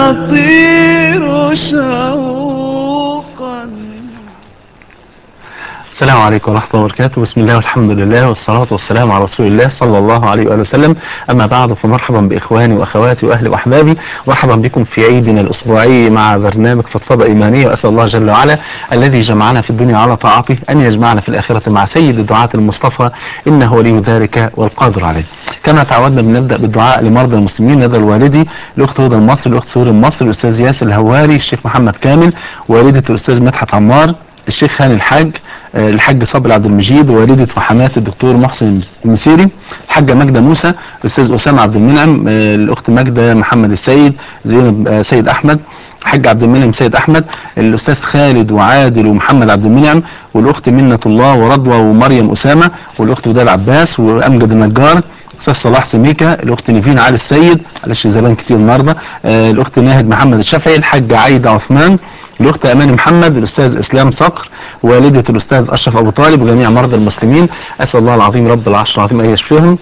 يطير شوقا السلام عليكم ورحمة الله وبركاته بسم الله والحمد لله والصلاة والسلام على رسول الله صلى الله عليه وآله وسلم أما بعد فمرحبا بإخواني وأخواتي وأهلي وأحبابي مرحبا بكم في عيدنا الأسبوعي مع برنامج فضفضة إيمانية وأسأل الله جل وعلا الذي جمعنا في الدنيا على طاعته أن يجمعنا في الآخرة مع سيد الدعاة المصطفى إنه ولي ذلك والقادر عليه كما تعودنا بنبدأ بالدعاء لمرضى المسلمين ندى الوالدي الأخت هدى المصري الأخت سهور المصري الأستاذ ياسر الهواري الشيخ محمد كامل والدة الأستاذ مدحت عمار الشيخ هاني الحاج آه، الحاج صبري عبد المجيد ووالدة وحمات الدكتور محسن المسيري الحاجة ماجدة موسى الأستاذ أسامة عبد المنعم آه، الأخت ماجدة محمد السيد زينب آه، سيد أحمد الحاج عبد المنعم سيد أحمد الأستاذ خالد وعادل ومحمد عبد المنعم والأخت منة الله ورضوى ومريم أسامة والأخت وداد عباس وأمجد النجار استاذ صلاح سميكة الاخت نيفين علي السيد معلش زمان كتير النهارده آه، الاخت ناهد محمد الشافعي الحاجه عايده عثمان الاخت اماني محمد الاستاذ اسلام صقر والده الاستاذ اشرف ابو طالب وجميع مرضى المسلمين اسال الله العظيم رب العرش العظيم ان يشفيهم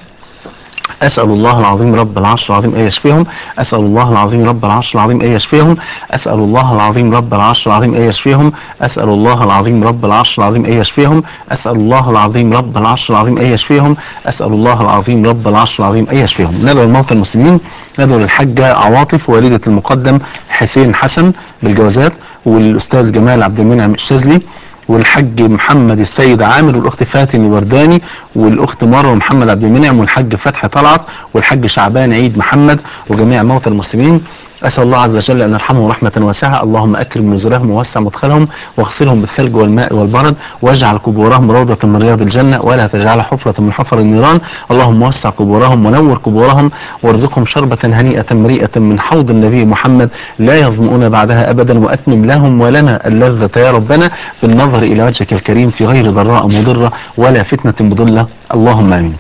أسأل الله العظيم رب العرش العظيم أن يشفيهم أسأل الله العظيم رب العرش العظيم أن يشفيهم أسأل الله العظيم رب العرش العظيم أن يشفيهم أسأل الله العظيم رب العرش العظيم أن يشفيهم أسأل الله العظيم رب العرش العظيم أن يشفيهم أسأل الله العظيم رب العرش العظيم أن يشفيهم ندعو الموتى المسلمين ندعو للحاجة عواطف والدة المقدم حسين حسن بالجوازات والأستاذ جمال عبد المنعم الشاذلي والحاج محمد السيد عامر والاخت فاتن الورداني والاخت مروه محمد عبد المنعم والحاج فتحي طلعت والحاج شعبان عيد محمد وجميع موتى المسلمين اسال الله عز وجل ان يرحمهم رحمه واسعه اللهم اكرم نزلهم ووسع مدخلهم واغسلهم بالثلج والماء والبرد واجعل قبورهم روضه من رياض الجنه ولا تجعلها حفره من حفر النيران اللهم وسع قبورهم ونور قبورهم وارزقهم شربه هنيئه مريئه من حوض النبي محمد لا يظمؤون بعدها ابدا واتمم لهم ولنا اللذه يا ربنا بالنظر الى وجهك الكريم في غير ضراء مضره ولا فتنه مضله اللهم امين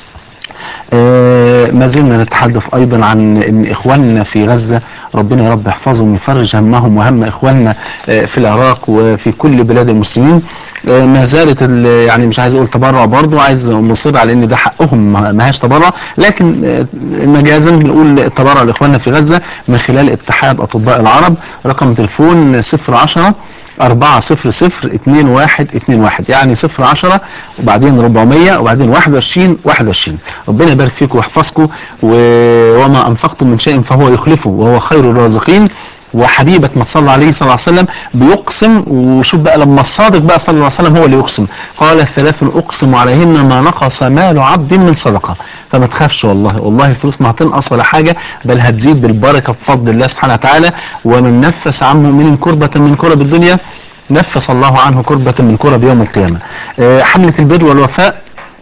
آه، ما زلنا نتحدث ايضا عن ان اخواننا في غزة ربنا يا رب يحفظهم ويفرج همهم وهم اخواننا آه، في العراق وفي كل بلاد المسلمين آه، ما زالت ال- يعني مش عايز اقول تبرع برضه عايز مصر على ان ده حقهم ما ما هياش تبرع لكن آه، مجازا بنقول التبرع لاخواننا في غزة من خلال اتحاد اطباء العرب رقم تليفون 010 أربعة صفر صفر اتنين واحد اتنين واحد يعني صفر عشرة وبعدين ربعمية وبعدين واحد وعشرين واحد وعشرين ربنا يبارك فيكم ويحفظكم و- وما أنفقتم من شيء فهو يخلفه وهو خير الرازقين وحبيبك ما صلى عليه صلى الله عليه وسلم بيقسم وشوف بقى لما الصادق بقى صلى الله عليه وسلم هو اللي يقسم قال ثلاث اقسم عليهن ما نقص مال عبد من صدقه فما تخافش والله والله الفلوس ما هتنقص ولا حاجه بل هتزيد بالبركه بفضل الله سبحانه وتعالى ومن نفس عن مؤمن كربه من كرب الدنيا نفس الله عنه كربة من كرب يوم القيامة آه، حملة البر والوفاء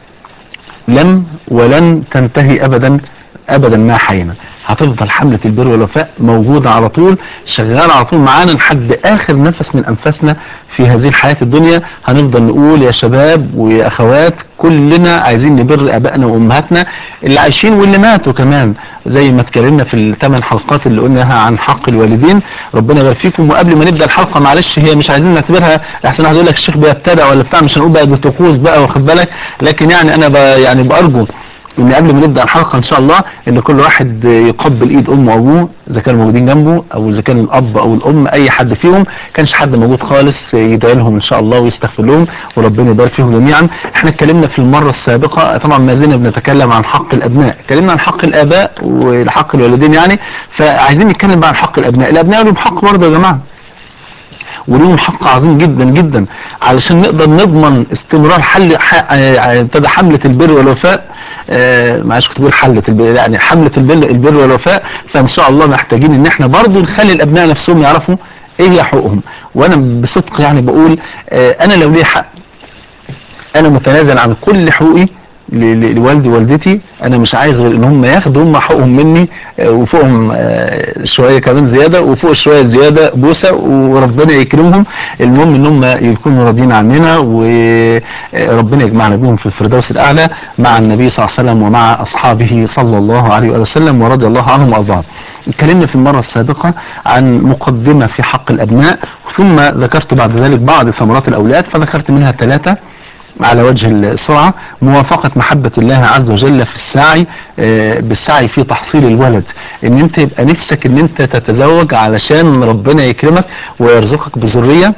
لم ولن تنتهي ابدا ابدا ما حينا هتفضل حملة البر والوفاء موجودة على طول شغالة على طول معانا لحد اخر نفس من انفاسنا في هذه الحياة الدنيا هنفضل نقول يا شباب ويا اخوات كلنا عايزين نبر ابائنا وامهاتنا اللي عايشين واللي ماتوا كمان زي ما اتكلمنا في الثمان حلقات اللي قلناها عن حق الوالدين ربنا يبارك فيكم وقبل ما نبدا الحلقه معلش هي مش عايزين نعتبرها احسن واحد يقول لك الشيخ بيبتدع ولا بتاع مش هنقول بقى دي طقوس بقى واخد بالك لكن يعني انا ب يعني بارجو ان قبل ما نبدا الحلقه ان شاء الله ان كل واحد يقبل ايد امه وابوه اذا كانوا موجودين جنبه او اذا كان الاب او الام اي حد فيهم كانش حد موجود خالص يدعي لهم ان شاء الله ويستغفر لهم وربنا يبارك فيهم جميعا احنا اتكلمنا في المره السابقه طبعا ما زلنا بنتكلم عن حق الابناء اتكلمنا عن حق الاباء وحق الوالدين يعني فعايزين نتكلم بقى عن حق الابناء الابناء لهم حق برضه يا جماعه وليهم حق عظيم جدا جدا علشان نقدر نضمن استمرار حل ح- آه، ابتدى حملة البر والوفاء آه، معلش كنت بقول حلة البر يعني حملة البر, البر والوفاء فان شاء الله محتاجين ان احنا برضو نخلي الابناء نفسهم يعرفوا ايه هي حقوقهم وانا بصدق يعني بقول آه، انا لو لي حق انا متنازل عن كل حقوقي ل- ل- لوالدي ووالدتي انا مش عايز غير ان هم ياخدوا هم حقوقهم مني آه، وفوقهم آه، شويه كمان زياده وفوق شويه زياده بوسه وربنا يكرمهم المهم ان هم يكونوا راضيين عننا وربنا يجمعنا بهم في الفردوس الاعلى مع النبي صلى الله عليه وسلم ومع اصحابه صلى الله عليه وآله وسلم ورضي الله عنهم وارضاهم اتكلمنا في المره السابقه عن مقدمه في حق الابناء ثم ذكرت بعد ذلك بعض ثمرات الاولاد فذكرت منها ثلاثه على وجه السرعة موافقة محبة الله عز وجل في السعي آه، بالسعي في تحصيل الولد ان انت يبقى نفسك ان انت تتزوج علشان ربنا يكرمك ويرزقك بذرية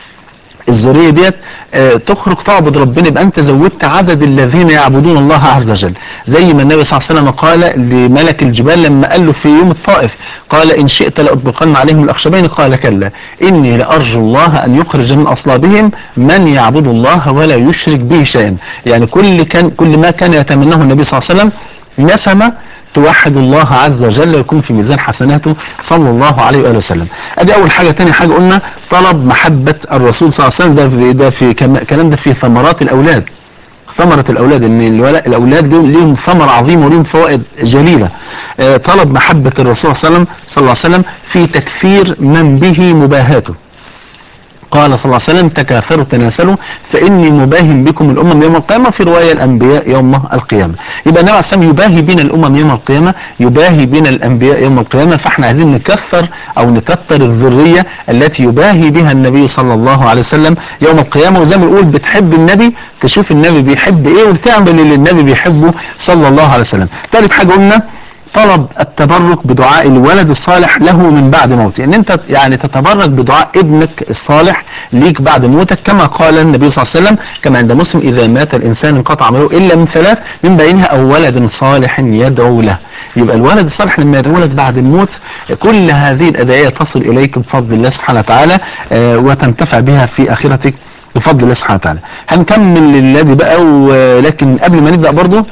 الذريه ديت آه، تخرج تعبد ربنا يبقى انت زودت عدد الذين يعبدون الله عز وجل زي ما النبي صلى الله عليه وسلم قال لملك الجبال لما قال له في يوم الطائف قال ان شئت لاطبقن عليهم الاخشبين قال كلا اني لارجو الله ان يخرج من اصلابهم من يعبد الله ولا يشرك به شيئا يعني كل كان كل ما كان يتمناه النبي صلى الله عليه وسلم نسمه توحد الله عز وجل ويكون في ميزان حسناته صلى الله عليه وآله وسلم ادي اول حاجة تاني حاجة قلنا طلب محبة الرسول صلى الله عليه وسلم ده في, ده في كم- كلام ده في ثمرات الاولاد ثمرة الاولاد ان الولا- الاولاد دول ليهم ثمر عظيم وليهم فوائد جليلة آه، طلب محبة الرسول صلى الله عليه وسلم صلى الله عليه وسلم في تكفير من به مباهاته قال صلى الله عليه وسلم تكاثروا تناسلوا فإني مباهم بكم الأمم يوم القيامة في رواية الأنبياء يوم القيامة يبقى النبي عليه الصلاة والسلام يباهي بنا الأمم يوم القيامة يباهي بنا الأنبياء يوم القيامة فاحنا عايزين نكثر أو نكثر الذرية التي يباهي بها النبي صلى الله عليه وسلم يوم القيامة وزي ما نقول بتحب النبي تشوف النبي بيحب ايه وتعمل اللي النبي بيحبه صلى الله عليه وسلم ثالث حاجة قلنا طلب التبرك بدعاء الولد الصالح له من بعد موته ان انت يعني تتبرك بدعاء ابنك الصالح ليك بعد موتك كما قال النبي صلى الله عليه وسلم كما عند مسلم اذا مات الانسان انقطع عمله الا من ثلاث من بينها او ولد صالح يدعو له يبقى الولد الصالح لما يدعو لك بعد الموت كل هذه الادعيه تصل اليك بفضل الله سبحانه وتعالى آه، وتنتفع بها في اخرتك بفضل الله سبحانه وتعالى هنكمل الذي بقى ولكن قبل ما نبدا برضه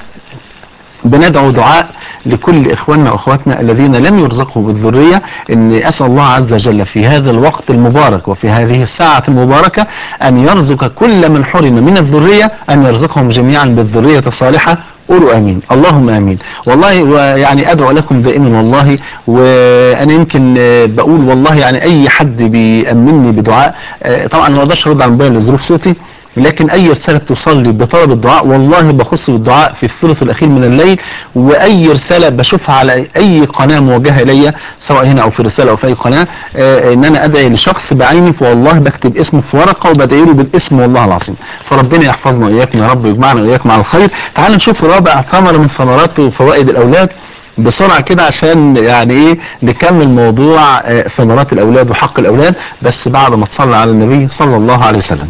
بندعو دعاء لكل إخواننا وأخواتنا الذين لم يرزقوا بالذرية أن أسأل الله عز وجل في هذا الوقت المبارك وفي هذه الساعة المباركة أن يرزق كل من حرم من الذرية أن يرزقهم جميعا بالذرية الصالحة قولوا امين اللهم امين والله ويعني ادعو لكم دائما والله وانا يمكن آه، بقول والله يعني اي حد بيأمني بدعاء آه، طبعا ما اقدرش ارد على الموبايل لظروف صوتي لكن اي رساله توصل لي بطلب الدعاء والله بخص بالدعاء في الثلث الاخير من الليل واي رساله بشوفها على اي قناه موجهه الي سواء هنا او في رساله او في اي قناه آه، ان انا ادعي لشخص بعيني فوالله بكتب اسمه في ورقه وبدعي له بالاسم والله العظيم فربنا يحفظنا واياكم يا رب ويجمعنا واياكم على الخير تعالوا نشوف رابع ثمره من ثمرات وفوائد الاولاد بسرعة كده عشان يعني ايه نكمل موضوع آه، ثمرات الاولاد وحق الاولاد بس بعد ما تصلي على النبي صلى الله عليه وسلم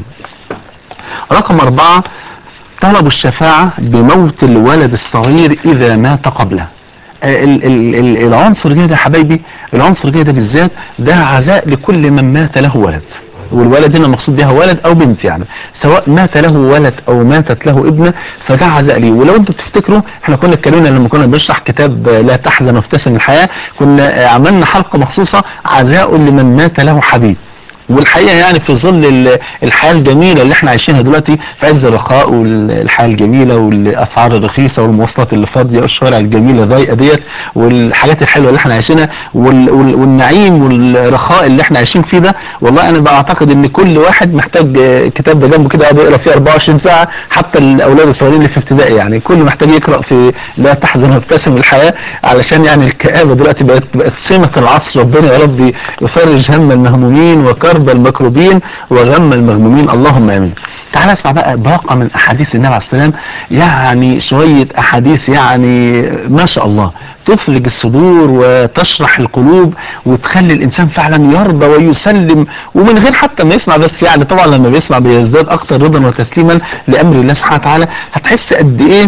رقم أربعة طلب الشفاعة بموت الولد الصغير إذا مات قبله آه، ال- ال- ال- العنصر ده يا حبايبي العنصر ده بالذات ده عزاء لكل من مات له ولد والولد هنا المقصود بها ولد او بنت يعني سواء مات له ولد او ماتت له ابنه فده عزاء ليه ولو انتوا تفتكروا احنا كنا اتكلمنا لما كنا بنشرح كتاب آه، لا تحزن وابتسم الحياه كنا آه، عملنا حلقه مخصوصه عزاء لمن مات له حبيب والحقيقه يعني في ظل ال- الحياه الجميله اللي احنا عايشينها دلوقتي في عز الرخاء والحياه الجميله والاسعار الرخيصه والمواصلات اللي فاضيه والشوارع الجميله الضيقه ديت والحاجات الحلوه اللي احنا عايشينها وال- وال- والنعيم والرخاء اللي احنا عايشين فيه ده والله انا بعتقد ان كل واحد محتاج آه، كتاب ده جنبه كده يقعد يقرا فيه 24 ساعه حتى الاولاد الصغيرين اللي في ابتدائي يعني كل محتاج يقرا في لا تحزن وابتسم الحياه علشان يعني الكآبه دلوقتي بقت بقت سمه العصر ربنا يا رب يفرج هم المهمومين وكرب المكروبين وغم المغمومين اللهم امين. تعال اسمع بقى باقه من احاديث النبي عليه السلام يعني شويه احاديث يعني ما شاء الله تفرج الصدور وتشرح القلوب وتخلي الانسان فعلا يرضى ويسلم ومن غير حتى ما يسمع بس يعني طبعا لما بيسمع بيزداد اكتر رضا وتسليما لامر الله سبحانه وتعالى هتحس قد ايه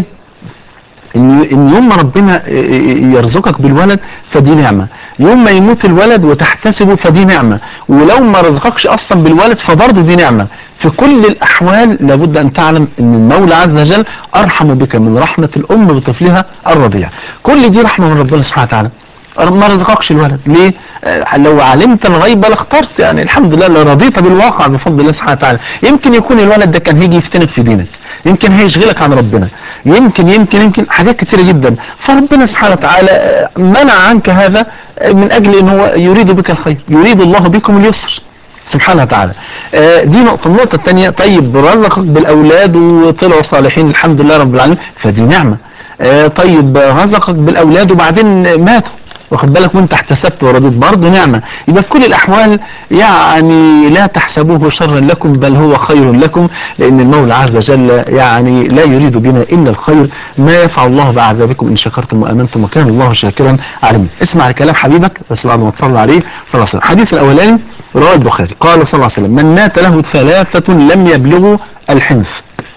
ان ان يوم ما ربنا يرزقك بالولد فدي نعمه يوم ما يموت الولد وتحتسبه فدي نعمه ولو ما رزقكش اصلا بالولد فبرضه دي نعمه في كل الاحوال لابد ان تعلم ان المولى عز وجل ارحم بك من رحمه الام بطفلها الرضيع كل دي رحمه من ربنا سبحانه وتعالى ما رزقكش الولد ليه آه، لو علمت الغيب لاخترت يعني الحمد لله لو رضيت بالواقع بفضل الله سبحانه وتعالى يمكن يكون الولد ده كان هيجي يفتنك في دينك يمكن هيشغلك عن ربنا يمكن يمكن يمكن حاجات كتيرة جدا فربنا سبحانه وتعالى آه، منع عنك هذا آه، من اجل ان هو يريد بك الخير يريد الله بكم اليسر سبحانه وتعالى آه، دي نقطة النقطة الثانية طيب رزقك بالأولاد وطلعوا صالحين الحمد لله رب العالمين فدي نعمة آه، طيب رزقك بالأولاد وبعدين ماتوا واخد بالك وانت احتسبت ورضيت برضه نعمة يبقى في كل الاحوال يعني لا تحسبوه شرا لكم بل هو خير لكم لان المولى عز وجل يعني لا يريد بنا الا الخير ما يفعل الله بعذابكم ان شكرتم وامنتم وكان الله شاكرا عليما اسمع لكلام حبيبك بس بعد ما تصلي عليه صلى الله عليه وسلم الحديث الاولاني رواه البخاري قال صلى الله عليه وسلم من مات له ثلاثة لم يبلغوا الحنث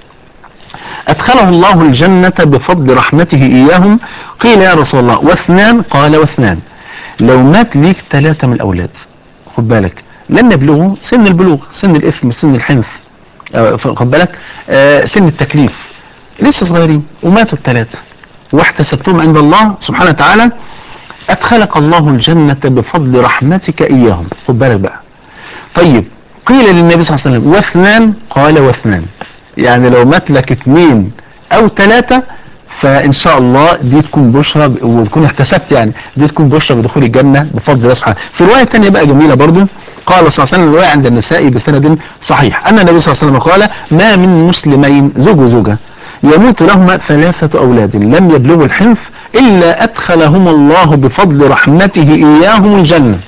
أدخله الله الجنة بفضل رحمته إياهم قيل يا رسول الله واثنان قال واثنان لو مات ليك ثلاثة من الأولاد خد بالك لن يبلغوا سن البلوغ سن الإثم سن الحنث آه، خد بالك آه، سن التكليف لسه صغيرين وماتوا الثلاثة واحتسبتهم عند الله سبحانه وتعالى أدخلك الله الجنة بفضل رحمتك إياهم خد بالك بقى طيب قيل للنبي صلى الله عليه وسلم واثنان قال واثنان يعني لو مات لك اثنين او ثلاثة فان شاء الله دي تكون بشرى ب- وتكون احتسبت يعني دي تكون بشرى بدخول الجنة بفضل الله سبحانه في رواية تانية بقى جميلة برضو قال صلى الله عليه وسلم رواية عند النسائي بسند صحيح ان النبي صلى الله عليه وسلم قال ما من مسلمين زوج وزوجة يموت لهما ثلاثة اولاد لم يبلغوا الحنف الا ادخلهم الله بفضل رحمته اياهم الجنة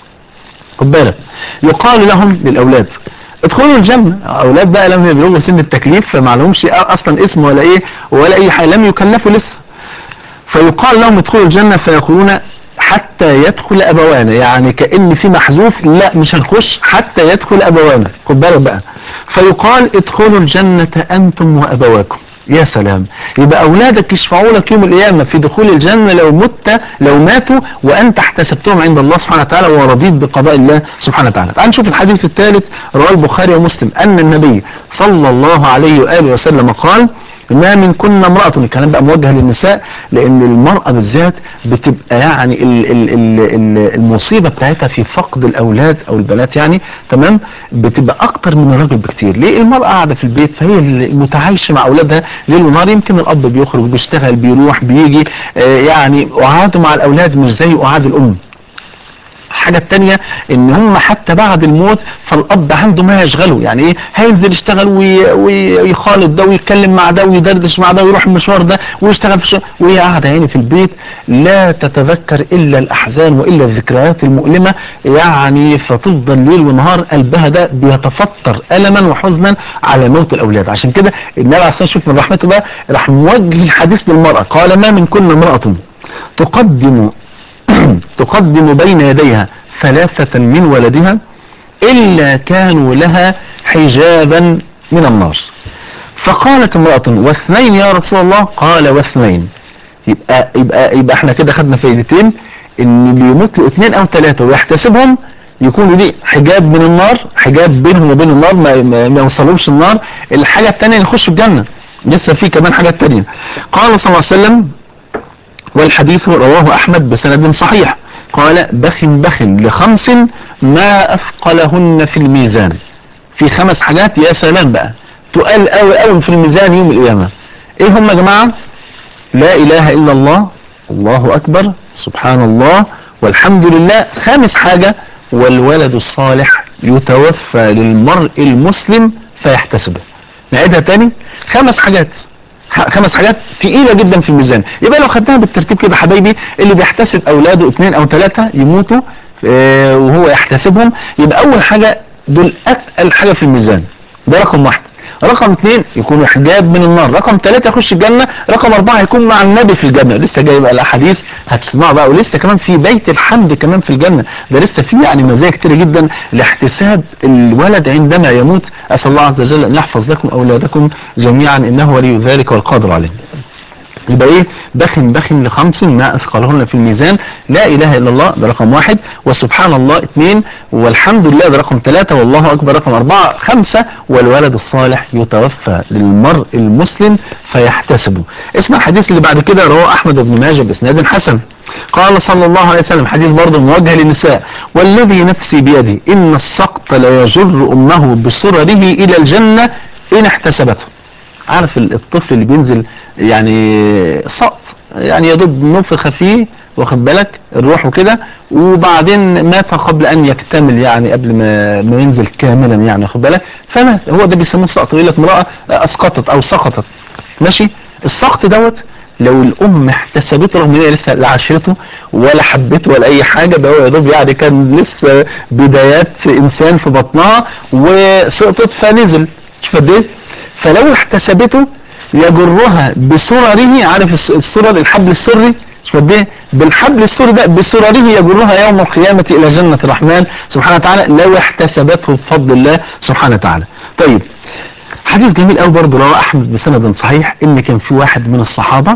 خد بالك يقال لهم للاولاد ادخلوا الجنة اولاد بقى لم يبلغوا سن التكليف فما لهمش اصلا اسم ولا ايه ولا اي حاجة لم يكلفوا لسه فيقال لهم ادخلوا الجنة فيقولون حتى يدخل ابوانا يعني كأن في محذوف لا مش هنخش حتى يدخل ابوانا خد بالك بقى فيقال ادخلوا الجنة انتم وابواكم يا سلام يبقى اولادك يشفعوا لك يوم القيامة في دخول الجنة لو مت لو ماتوا وانت احتسبتهم عند الله سبحانه وتعالى ورضيت بقضاء الله سبحانه وتعالى تعال نشوف الحديث الثالث رواه البخاري ومسلم ان النبي صلى الله عليه واله وسلم قال ما من كنا امرأة الكلام بقى موجه للنساء لان المرأة بالذات بتبقى يعني ال ال ال ال المصيبة بتاعتها في فقد الاولاد او البنات يعني تمام بتبقى اكتر من الراجل بكتير ليه المرأة قاعدة في البيت فهي المتعايشة مع اولادها ليل ونهار يمكن الاب بيخرج بيشتغل بيروح بيجي آه يعني قعاده مع الاولاد مش زي قعاد الام الحاجة التانية ان هم حتى بعد الموت فالاب عنده ما يشغله يعني ايه هينزل يشتغل وي- وي- ويخالط ده ويتكلم مع ده ويدردش مع ده ويروح المشوار ده ويشتغل في الشغل وهي قاعدة يعني في البيت لا تتذكر الا الاحزان والا الذكريات المؤلمة يعني فتفضل ليل ونهار قلبها ده بيتفطر الما وحزنا على موت الاولاد عشان كده النبي عليه الصلاه والسلام شوف من رحمته بقى راح موجه الحديث للمرأة قال ما من كل امرأة تقدم تقدم بين يديها ثلاثة من ولدها إلا كانوا لها حجابا من النار فقالت امرأة واثنين يا رسول الله قال واثنين يبقى يبقى يبقى احنا كده خدنا فايدتين ان اللي يموت له اثنين او ثلاثة ويحتسبهم يكون ليه حجاب من النار حجاب بينهم وبين النار ما, ما, ما يوصلهمش النار الحاجة الثانية يخش الجنة لسه في كمان حاجة تانية قال صلى الله عليه وسلم والحديث رواه أحمد بسند صحيح قال بخ بخ لخمس ما أثقلهن في الميزان في خمس حاجات يا سلام بقى تقال قوي قوي في الميزان يوم القيامة ايه هم يا جماعة لا اله الا الله الله اكبر سبحان الله والحمد لله خامس حاجة والولد الصالح يتوفى للمرء المسلم فيحتسبه نعيدها تاني خمس حاجات ح- خمس حاجات تقيلة جدا في الميزان يبقى لو خدناها بالترتيب كده حبايبي اللي بيحتسب اولاده اثنين او ثلاثة يموتوا آه، وهو يحتسبهم يبقى اول حاجة دول اتقل حاجة في الميزان ده رقم واحد رقم اثنين يكون حجاب من النار رقم ثلاثة يخش الجنة رقم اربعة يكون مع النبي في الجنة لسه جاي بقى الاحاديث هتسمعوا بقى ولسه كمان في بيت الحمد كمان في الجنة ده لسه في يعني مزايا كتير جدا لاحتساب الولد عندما يموت اسال الله عز وجل ان يحفظ لكم اولادكم جميعا انه ولي ذلك والقادر عليه يبقى ايه بخن بخن لخمس ما اثقلهن في الميزان لا اله الا الله ده رقم واحد وسبحان الله اثنين والحمد لله ده رقم ثلاثة والله اكبر رقم اربعة خمسة والولد الصالح يتوفى للمرء المسلم فيحتسبه اسمع الحديث اللي بعد كده رواه احمد بن ماجه باسناد حسن قال صلى الله عليه وسلم حديث برضه موجه للنساء والذي نفسي بيده ان السقط لا يجر امه بسرره الى الجنة ان احتسبته عارف ال- الطفل اللي بينزل يعني سقط يعني يا دوب نفخ فيه واخد بالك الروح وكده وبعدين مات قبل ان يكتمل يعني قبل ما ما ينزل كاملا يعني واخد بالك فمات هو ده بيسموه سقط يقول لك امراه اسقطت او سقطت ماشي السقط دوت لو الام احتسبته رغم ان هي لسه لا عاشرته ولا حبته ولا اي حاجه ده هو يا دوب يعني كان لسه بدايات انسان في بطنها وسقطت فنزل شوف قد ايه فلو احتسبته يجرها بسرره عارف الس- السرر الحبل السري شوف قد ايه بالحبل السري ده بسرره يجرها يوم القيامه الى جنه الرحمن سبحانه وتعالى لو احتسبته بفضل الله سبحانه وتعالى طيب حديث جميل قوي برضه رواه احمد بسند صحيح ان كان في واحد من الصحابه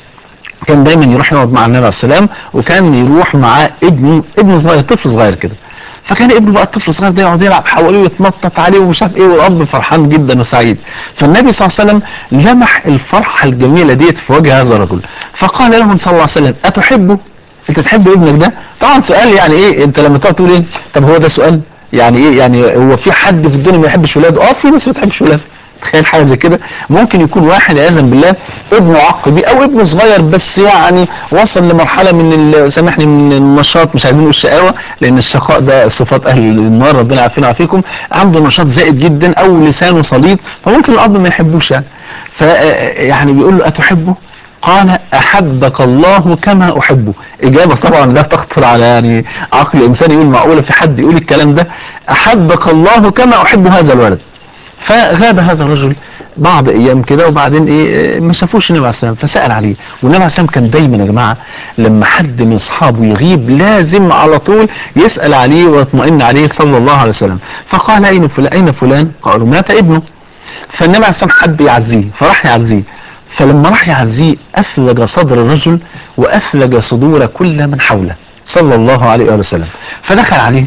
كان دايما يروح يقعد مع النبي عليه السلام وكان يروح معاه ابنه ابن صغير طفل صغير كده فكان ابنه بقى الطفل الصغير ده يقعد يلعب حواليه ويتنطط عليه ومش عارف ايه والاب فرحان جدا وسعيد فالنبي صلى الله عليه وسلم لمح الفرحه الجميله ديت في وجه هذا الرجل فقال لهم صلى الله عليه وسلم اتحبه انت تحب ابنك ده طبعا سؤال يعني ايه انت لما تقعد تقول ايه طب هو ده سؤال يعني ايه يعني هو في حد في الدنيا ما يحبش ولاده اه في ناس ما بتحبش ولاده تخيل حاجه زي كده ممكن يكون واحد عياذا بالله ابنه عق بيه او ابنه صغير بس يعني وصل لمرحله من ال- سامحني من النشاط مش عايزين نقول الشقاوه لان الشقاء ده صفات اهل النار ربنا يعافينا ويعافيكم عنده نشاط زائد جدا او لسانه صليط فممكن الاب ما يحبوش يعني ف يعني بيقول له اتحبه قال احبك الله كما احبه اجابه طبعا لا تخطر على يعني عقل الانسان يقول معقوله في حد يقول الكلام ده احبك الله كما احب هذا الولد فغاب هذا الرجل بعض ايام كده وبعدين ايه ما شافوش النبي عليه السلام فسال عليه والنبي عليه السلام كان دايما يا جماعه لما حد من اصحابه يغيب لازم على طول يسال عليه ويطمئن عليه صلى الله عليه وسلم فقال اين فلان اين فلان قالوا مات ابنه فالنبي عليه السلام حب يعزيه فراح يعزيه فلما راح يعزيه افلج صدر الرجل وافلج صدور كل من حوله صلى الله عليه وآله وسلم فدخل عليه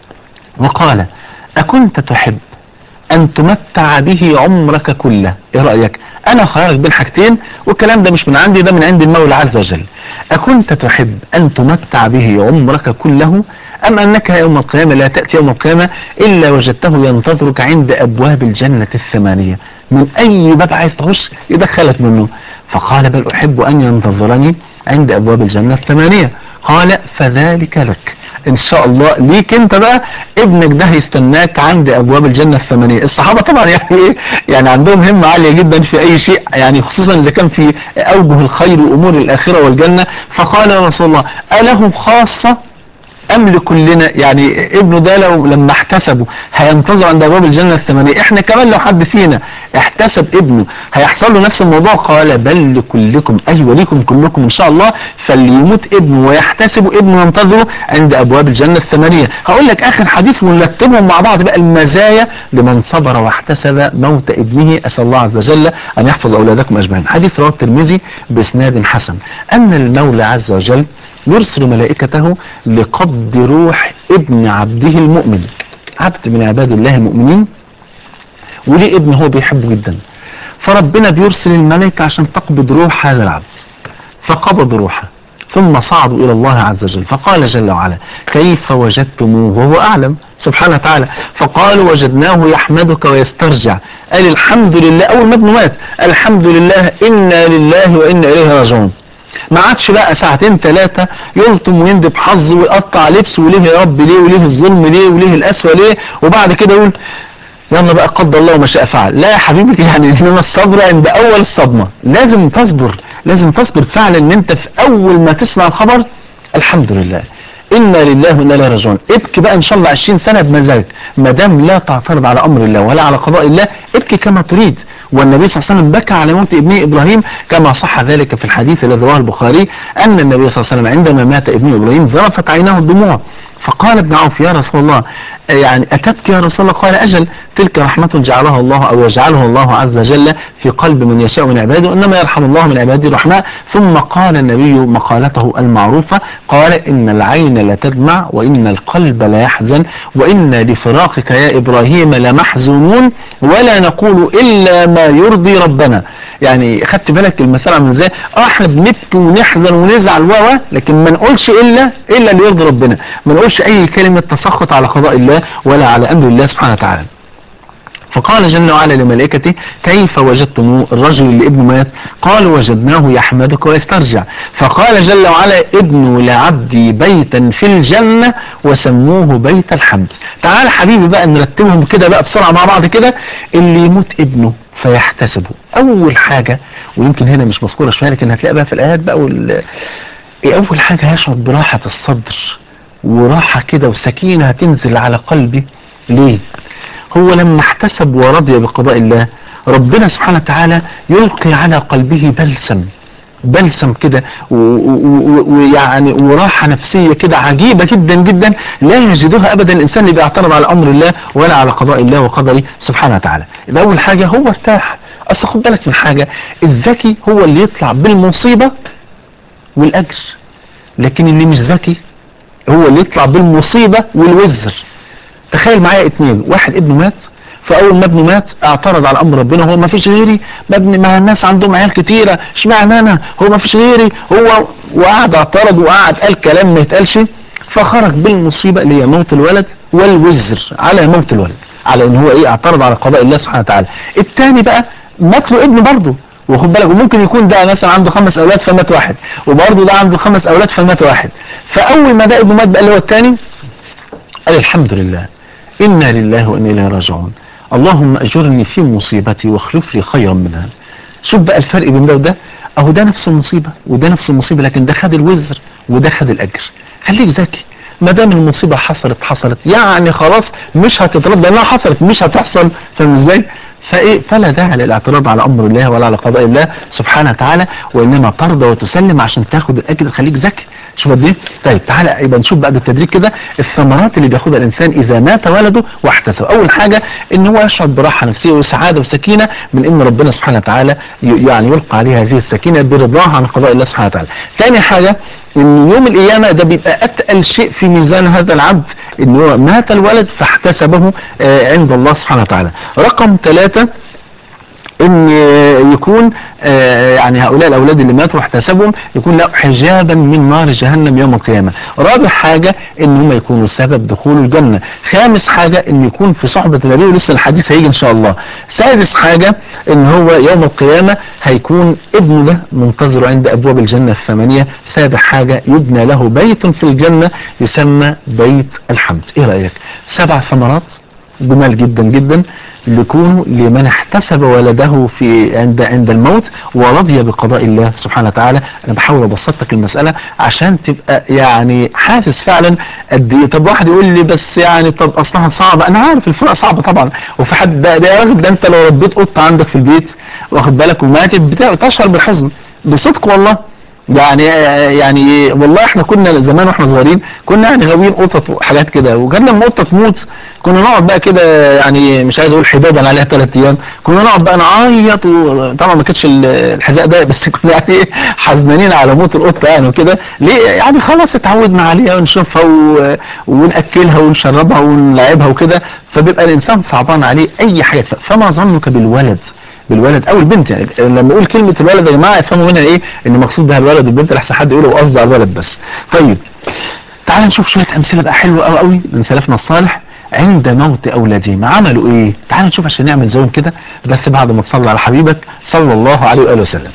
وقال أكنت تحب أن تمتع به عمرك كله إيه رأيك أنا خيرك بين حاجتين والكلام ده مش من عندي ده من عند المولى عز وجل أكنت تحب أن تمتع به عمرك كله أم أنك يوم القيامة لا تأتي يوم القيامة إلا وجدته ينتظرك عند أبواب الجنة الثمانية من أي باب عايز تخش يدخلك منه فقال بل أحب أن ينتظرني عند أبواب الجنة الثمانية قال فذلك لك ان شاء الله ليك انت بقى ابنك ده هيستناك عند ابواب الجنه الثمانيه الصحابه طبعا يعني ايه يعني عندهم همه عاليه جدا في اي شيء يعني خصوصا اذا كان في اوجه الخير وامور الاخره والجنه فقال يا رسول الله اله خاصه ام لكلنا يعني ابنه ده لو لما احتسبه هينتظر عند ابواب الجنه الثمانيه احنا كمان لو حد فينا احتسب ابنه هيحصل له نفس الموضوع قال بل لكلكم اي وليكم كلكم ان شاء الله فاللي يموت ابنه ويحتسب ابنه ينتظره عند ابواب الجنه الثمانيه هقول لك اخر حديث ونرتبهم مع بعض بقى المزايا لمن صبر واحتسب موت ابنه اسال الله عز وجل ان يحفظ اولادكم اجمعين حديث رواه الترمذي باسناد حسن ان المولى عز وجل يرسل ملائكته لقبض روح ابن عبده المؤمن عبد من عباد الله المؤمنين وليه ابن هو بيحبه جدا فربنا بيرسل الملائكة عشان تقبض روح هذا العبد فقبض روحه ثم صعدوا إلى الله عز وجل فقال جل وعلا كيف وجدتموه وهو أعلم سبحانه وتعالى فقالوا وجدناه يحمدك ويسترجع قال الحمد لله أول ما ابنه مات الحمد لله إنا لله وإنا إليه راجعون ما عادش بقى ساعتين ثلاثة يلطم ويندب حظه ويقطع لبسه وليه يا رب ليه وليه الظلم ليه وليه القسوة ليه وبعد كده يقول يلا بقى قدر الله ما شاء فعل لا يا حبيبي يعني انما الصبر عند اول الصدمة لازم تصبر لازم تصبر فعلا ان انت في اول ما تسمع الخبر الحمد لله انا لله وانا اليه راجعون ابكي بقى ان شاء الله 20 سنه بمزاجك ما دام لا تعترض على امر الله ولا على قضاء الله ابكي كما تريد والنبي صلى الله عليه وسلم بكى على موت ابنه ابراهيم كما صح ذلك في الحديث الذي رواه البخاري ان النبي صلى الله عليه وسلم عندما مات ابنه ابراهيم ذرفت عيناه الدموع فقال ابن عوف يا رسول الله يعني أتبكي يا رسول الله قال أجل تلك رحمة جعلها الله أو يجعلها الله عز وجل في قلب من يشاء من عباده إنما يرحم الله من عباده الرحماء ثم قال النبي مقالته المعروفة قال إن العين لتدمع وإن القلب لا يحزن وإن لفراقك يا إبراهيم لمحزونون ولا نقول إلا ما يرضي ربنا يعني خدت بالك المسألة من ازاي اه احنا بنبكي ونحزن ونزعل و لكن ما نقولش إلا إلا اللي يرضي ربنا ما نقولش أي كلمة تسخط على قضاء الله ولا على أمر الله سبحانه وتعالى فقال جل وعلا لملائكته كيف وجدتم الرجل اللي ابنه مات قال وجدناه يحمدك ويسترجع فقال جل وعلا ابنوا لعبدي بيتا في الجنة وسموه بيت الحمد تعال حبيبي بقى نرتبهم كده بقى بسرعة مع بعض كده اللي يموت ابنه فيحتسبه اول حاجة ويمكن هنا مش مذكورة شوية لكن هتلاقي بقى في الايات بقى وال... إيه اول حاجة يشعر براحة الصدر وراحة كده وسكينة هتنزل على قلبي ليه هو لما احتسب ورضي بقضاء الله ربنا سبحانه وتعالى يلقي على قلبه بلسم بلسم كده و- و- و- ويعني وراحة نفسية كده عجيبة جدا جدا لا يجدها ابدا الانسان اللي بيعترض على امر الله ولا على قضاء الله وقدره سبحانه وتعالى يبقى اول حاجة هو ارتاح اصل خد بالك من حاجة الذكي هو اللي يطلع بالمصيبة والاجر لكن اللي مش ذكي هو اللي يطلع بالمصيبة والوزر تخيل معايا اتنين واحد ابنه مات فاول ما ابنه مات اعترض على امر ربنا هو ما فيش غيري ما ابني ما الناس عندهم عيال كتيره اشمعنى انا هو ما فيش غيري هو وقعد اعترض وقعد قال كلام ما يتقالش فخرج بالمصيبه اللي هي موت الولد والوزر على موت الولد على ان هو ايه اعترض على قضاء الله سبحانه وتعالى التاني بقى مات له ابن برضه وخد بالك وممكن يكون ده مثلا عنده خمس اولاد فمات واحد وبرضه ده عنده خمس اولاد فمات واحد فاول ما ده ابنه مات بقى اللي هو التاني قال الحمد لله إنا لله وإنا إليه راجعون اللهم أجرني في مصيبتي واخلف لي خيرا منها شوف بقى الفرق بين ده وده أهو ده نفس المصيبة وده نفس المصيبة لكن ده خد الوزر وده خد الأجر خليك ذكي ما دام المصيبة حصلت حصلت يعني خلاص مش هتترد لأنها حصلت مش هتحصل فاهم ازاي؟ فايه فلا داعي للاعتراض على امر الله ولا على قضاء الله سبحانه وتعالى وانما ترضى وتسلم عشان تاخد الاجر خليك ذكي شوف قد ايه طيب تعالى يبقى نشوف بقى بالتدريج كده الثمرات اللي بياخدها الانسان اذا مات ولده واحتسب اول حاجه ان هو يشعر براحه نفسيه وسعاده وسكينه من ان ربنا سبحانه وتعالى ي- يعني يلقى عليه هذه السكينه برضاه عن قضاء الله سبحانه وتعالى ثاني حاجه ان يوم القيامه ده بيبقى اتقل شيء في ميزان هذا العبد ان هو مات الولد فاحتسبه آه، عند الله سبحانه وتعالى رقم ثلاثة ان يكون آه، يعني هؤلاء الاولاد اللي ماتوا واحتسبهم يكون له حجابا من نار جهنم يوم القيامه رابع حاجه ان هم يكونوا سبب دخول الجنه خامس حاجه ان يكون في صحبه النبي ولسه الحديث هيجي ان شاء الله سادس حاجه ان هو يوم القيامه هيكون ابنه ده منتظره عند ابواب الجنه الثمانيه سابع حاجه يبنى له بيت في الجنه يسمى بيت الحمد ايه رايك سبع ثمرات جمال جدا جدا ليكونوا لمن احتسب ولده في عند عند الموت ورضي بقضاء الله سبحانه وتعالى انا بحاول ابسط لك المساله عشان تبقى يعني حاسس فعلا قد ايه طب واحد يقول لي بس يعني طب اصلها صعبه انا عارف الفرقه صعبه طبعا وفي حد ده ده يا راجل ده انت لو ربيت قطه عندك في البيت واخد بالك وماتت بتا- تشعر بالحزن بصدق والله يعني يعني والله احنا كنا زمان واحنا صغيرين كنا يعني غاويين قطط وحاجات كده وكان لما قطه تموت كنا نقعد بقى كده يعني مش عايز اقول حدادا عليها ثلاث ايام كنا نقعد بقى نعيط وطبعا ما كانش ال- الحذاء ده بس كنا يعني حزنانين على موت القطه يعني وكده ليه يعني خلاص اتعودنا عليها ونشوفها و... وناكلها ونشربها ونلعبها وكده فبيبقى الانسان صعبان عليه اي حاجه فما ظنك بالولد بالولد او البنت يعني لما اقول كلمه الولد يا جماعه افهموا منها ايه ان مقصود بها الولد والبنت لحسن حد يقول هو قصدي على الولد بس طيب تعال نشوف شويه امثله بقى حلوه قوي قوي من سلفنا الصالح عند موت اولادهم عملوا ايه تعال نشوف عشان نعمل زيهم كده بس بعد ما تصلي على حبيبك صلى الله عليه واله وسلم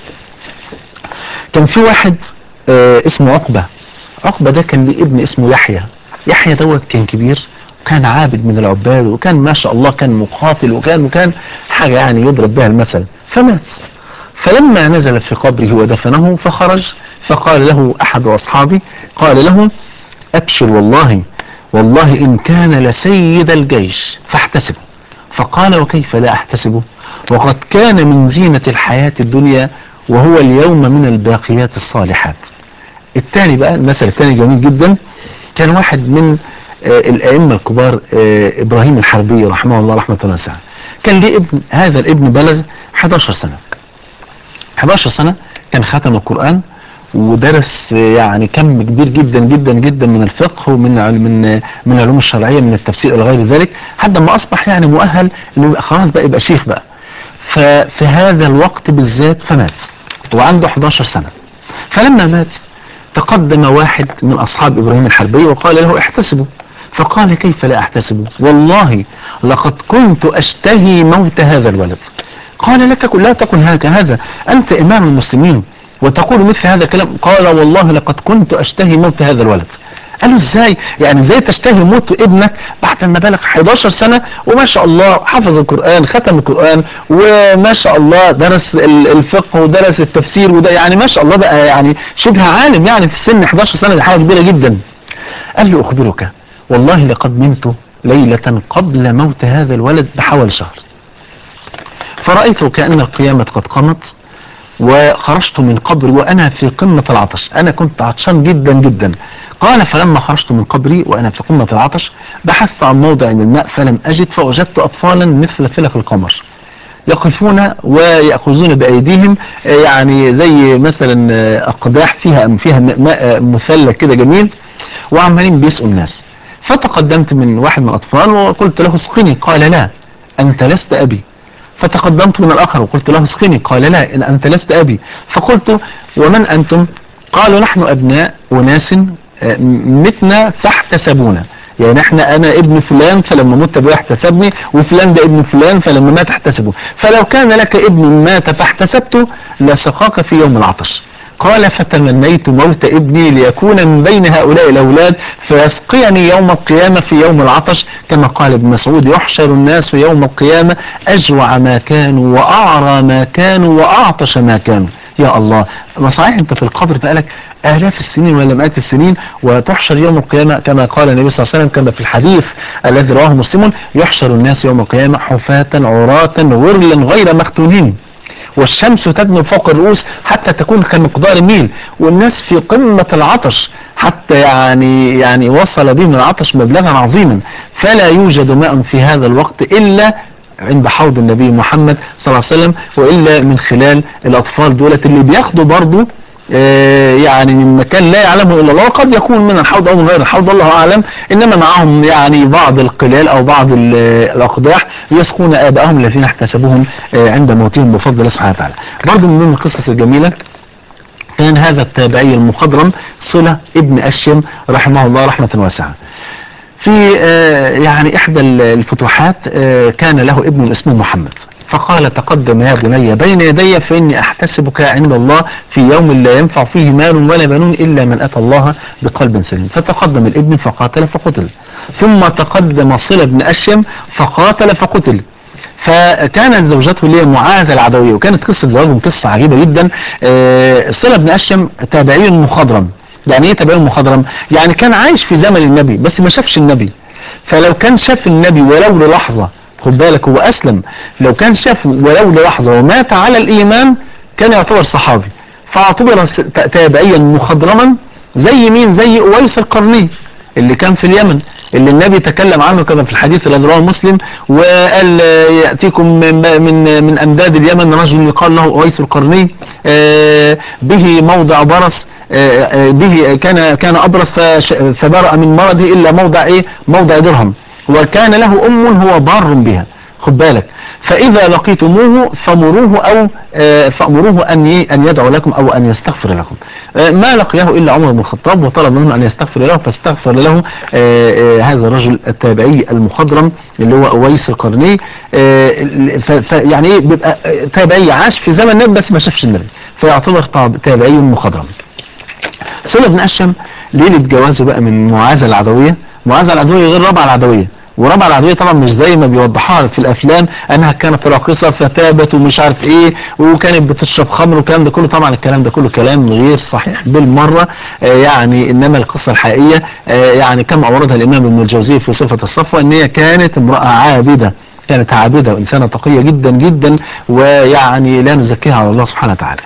كان في واحد آه اسمه عقبه عقبه ده كان ليه ابن اسمه يحيى يحيى دوت كان كبير وكان عابد من العباد وكان ما شاء الله كان مقاتل وكان وكان حاجه يعني يضرب بها المثل فمات فلما نزلت في قبره ودفنه فخرج فقال له احد اصحابه قال له ابشر والله والله ان كان لسيد الجيش فاحتسبه فقال وكيف لا احتسبه وقد كان من زينة الحياة الدنيا وهو اليوم من الباقيات الصالحات الثاني بقى المثل الثاني جميل جدا كان واحد من آه، الائمه الكبار آه، ابراهيم الحربي رحمه الله رحمه واسعه كان ليه ابن هذا الابن بلغ 11 سنه 11 سنه كان ختم القران ودرس آه، يعني كم كبير جدا جدا جدا من الفقه ومن عل- من آه، من العلوم الشرعيه من التفسير الى غير ذلك حتى ما اصبح يعني مؤهل انه يبقى خلاص بقى يبقى شيخ بقى ففي هذا الوقت بالذات فمات وعنده 11 سنه فلما مات تقدم واحد من أصحاب إبراهيم الحربي وقال له احتسبوا فقال كيف لا أحتسب والله لقد كنت أشتهي موت هذا الولد قال لا تكن لا تكن هكذا أنت إمام المسلمين وتقول مثل هذا الكلام قال والله لقد كنت أشتهي موت هذا الولد قال له ازاي يعني ازاي تشتهي موت ابنك بعد ما بلغ 11 سنة وما شاء الله حفظ القرآن ختم القرآن وما شاء الله درس ال- الفقه ودرس التفسير وده يعني ما شاء الله بقى يعني شبه عالم يعني في السن 11 سنة دي حاجة كبيرة جدا قال له اخبرك والله لقد نمت ليلة قبل موت هذا الولد بحوالي شهر فرأيت كأن القيامة قد قامت وخرجت من قبري وأنا في قمة العطش أنا كنت عطشان جدا جدا قال فلما خرجت من قبري وأنا في قمة العطش بحثت عن موضع من الماء فلم أجد فوجدت أطفالا مثل فلك القمر يقفون ويأخذون بأيديهم آه، يعني زي مثلا آه، أقداح فيها فيها ماء مثلج كده جميل وعمالين بيسقوا الناس فتقدمت من واحد من الأطفال وقلت له اسقني قال لا أنت لست أبي فتقدمت من الآخر وقلت له اسقني قال لا إن أنت لست أبي فقلت ومن أنتم قالوا نحن أبناء أناس آه، متنا فاحتسبونا يعني احنا انا ابن فلان فلما مت ابويا احتسبني وفلان ده ابن فلان فلما مات احتسبه فلو كان لك ابن مات فاحتسبته لسقاك في يوم العطش قال فتمنيت موت ابني ليكون من بين هؤلاء الأولاد فيسقيني يوم القيامة في يوم العطش كما قال ابن مسعود يحشر الناس يوم القيامة أجوع ما كانوا وأعرى ما كانوا وأعطش ما كانوا يا الله ما صحيح انت في القبر بقالك آلاف السنين ولا مئات السنين وتحشر يوم القيامة كما قال النبي صلى الله عليه وسلم كما في الحديث الذي رواه مسلم يحشر الناس يوم القيامة حفاة عراة غرلا غير مختونين والشمس تدنو فوق الرؤوس حتى تكون كمقدار ميل والناس في قمة العطش حتى يعني يعني وصل بهم العطش مبلغا عظيما فلا يوجد ماء في هذا الوقت إلا عند حوض النبي محمد صلى الله عليه وسلم وإلا من خلال الأطفال دولت اللي بياخدوا برضو آه، يعني من مكان لا يعلمه الا الله وقد يكون من الحوض او من غير الحوض الله اعلم انما معهم يعني بعض القلال او بعض ال- الاقداح يسقون ابائهم الذين احتسبوهم آه، عند موتهم بفضل الله سبحانه وتعالى برضه من ضمن القصص الجميله كان هذا التابعي المخضرم صلة ابن أشيم رحمه الله رحمة واسعة في آه، يعني إحدى الفتوحات آه، كان له ابن اسمه محمد فقال تقدم يا بني بين يدي فإني أحتسبك عند الله في يوم لا ينفع فيه مال ولا بنون إلا من أتى الله بقلب سليم فتقدم الابن فقاتل فقتل ثم تقدم صلة بن أشيم فقاتل فقتل فكانت زوجته اللي هي معاذ العدوية وكانت قصة زواجهم قصة عجيبة جدا آه، صلة بن أشيم تابعي مخضرم يعني ايه تابعي مخضرم يعني كان عايش في زمن النبي بس ما شافش النبي فلو كان شاف النبي ولو للحظة خد بالك هو أسلم لو كان شاف ولو للحظة ومات على الإيمان كان يعتبر صحابي فاعتبر س- ت- تابعيا مخضرما زي مين زي أويس القرني اللي كان في اليمن اللي النبي تكلم عنه كما في الحديث الذي رواه مسلم وقال آه، يأتيكم من من من أمداد اليمن رجل يقال له أويس القرني آه، به موضع برص آه، آه، به كان كان أبرص فش- فبرأ من مرضه إلا موضع إيه موضع درهم وكان له أم هو بار بها خد بالك فإذا لقيتموه فمروه أو آه، فأمروه أن ي- أن يدعو لكم أو أن يستغفر لكم آه، ما لقيه إلا عمر بن الخطاب وطلب منه أن يستغفر له فاستغفر له آه، آه، هذا الرجل التابعي المخضرم اللي هو أويس القرني آه، ف- ف- يعني إيه بيبقى آه، تابعي عاش في زمن النبي بس ما شافش النبي فيعتبر طاب- تابعي مخضرم صلة بن أشم ليلة جوازه بقى من معاذة العدوية معاذة العدوية غير ربع العدوية وربع العدوية طبعا مش زي ما بيوضحوها في الافلام انها كانت راقصة فتابت ومش عارف ايه وكانت بتشرب خمر والكلام ده كله طبعا الكلام ده كله كلام غير صحيح بالمرة آه يعني انما القصة الحقيقية آه يعني كما اوردها الامام ابن الجوزي في صفة الصفوة ان هي كانت امرأة عابدة كانت عابدة وإنسانة تقية جدا جدا ويعني لا نزكيها على الله سبحانه وتعالى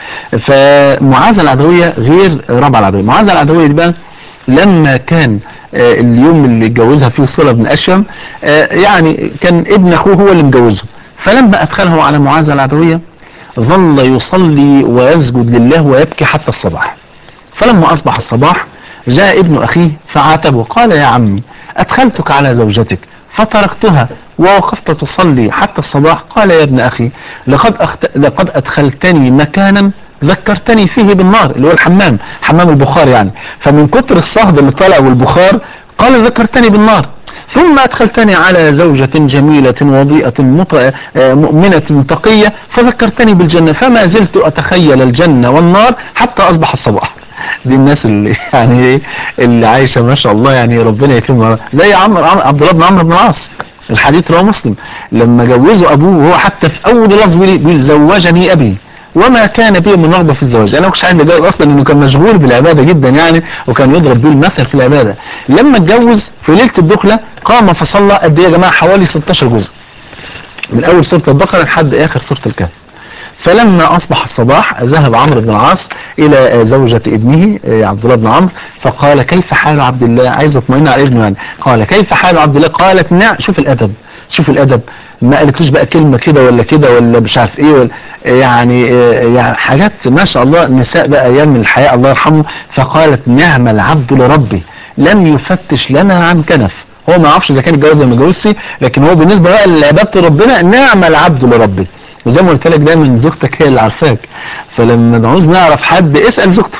فمعاذ العدوية غير ربع العدوية معاذ العدوية دي بقى لما كان آه، اليوم اللي اتجوزها فيه صلة بن أشيم آه، يعني كان ابن أخوه هو اللي مجوزه فلما أدخله على معاذ العدوية ظل يصلي ويسجد لله ويبكي حتى الصباح فلما أصبح الصباح جاء ابن أخيه فعاتبه قال يا عمي أدخلتك على زوجتك فتركتها ووقفت تصلي حتى الصباح قال يا ابن أخي لقد, أخت... لقد أدخلتني مكانا ذكرتني فيه بالنار اللي هو الحمام حمام البخار يعني فمن كتر الصهد اللي طالع والبخار قال ذكرتني بالنار ثم أدخلتني على زوجة جميلة وضيئة مط... آه، مؤمنة تقية فذكرتني بالجنة فما زلت أتخيل الجنة والنار حتى أصبح الصباح دي الناس اللي يعني ايه اللي عايشه ما شاء الله يعني ربنا يكرمها زي عمرو عم- عبد الله بن عمرو بن العاص الحديث رواه مسلم لما جوزه ابوه وهو حتى في اول لفظ بيقول بيقول زوجني ابي وما كان به من رغبه في الزواج انا ما كنتش عايز اتجوز اصلا انه كان مشغول بالعباده جدا يعني وكان يضرب بيه المثل في العباده لما اتجوز في ليله الدخله قام فصلى قد ايه يا جماعه حوالي 16 جزء من اول سوره البقره لحد اخر سوره الكهف فلما اصبح الصباح ذهب عمرو بن العاص الى زوجة ابنه آه، عبد الله بن عمرو فقال كيف حال عبد الله عايز اطمئن على ابنه يعني قال كيف حال عبد الله قالت نعم شوف الادب شوف الادب ما قالتلوش بقى كلمة كده ولا كده ولا مش عارف ايه ولا يعني آه، يعني حاجات ما شاء الله نساء بقى ايام الحياة الله يرحمه فقالت نعم العبد لربي لم يفتش لنا عن كنف هو ما يعرفش اذا كان اتجوز ولا ما اتجوزش لكن هو بالنسبه بقى لعباده ربنا نعم العبد لربه وزي ما قلت لك دايما زوجتك هي اللي عارفاك فلما نعوز نعرف حد اسال زوجته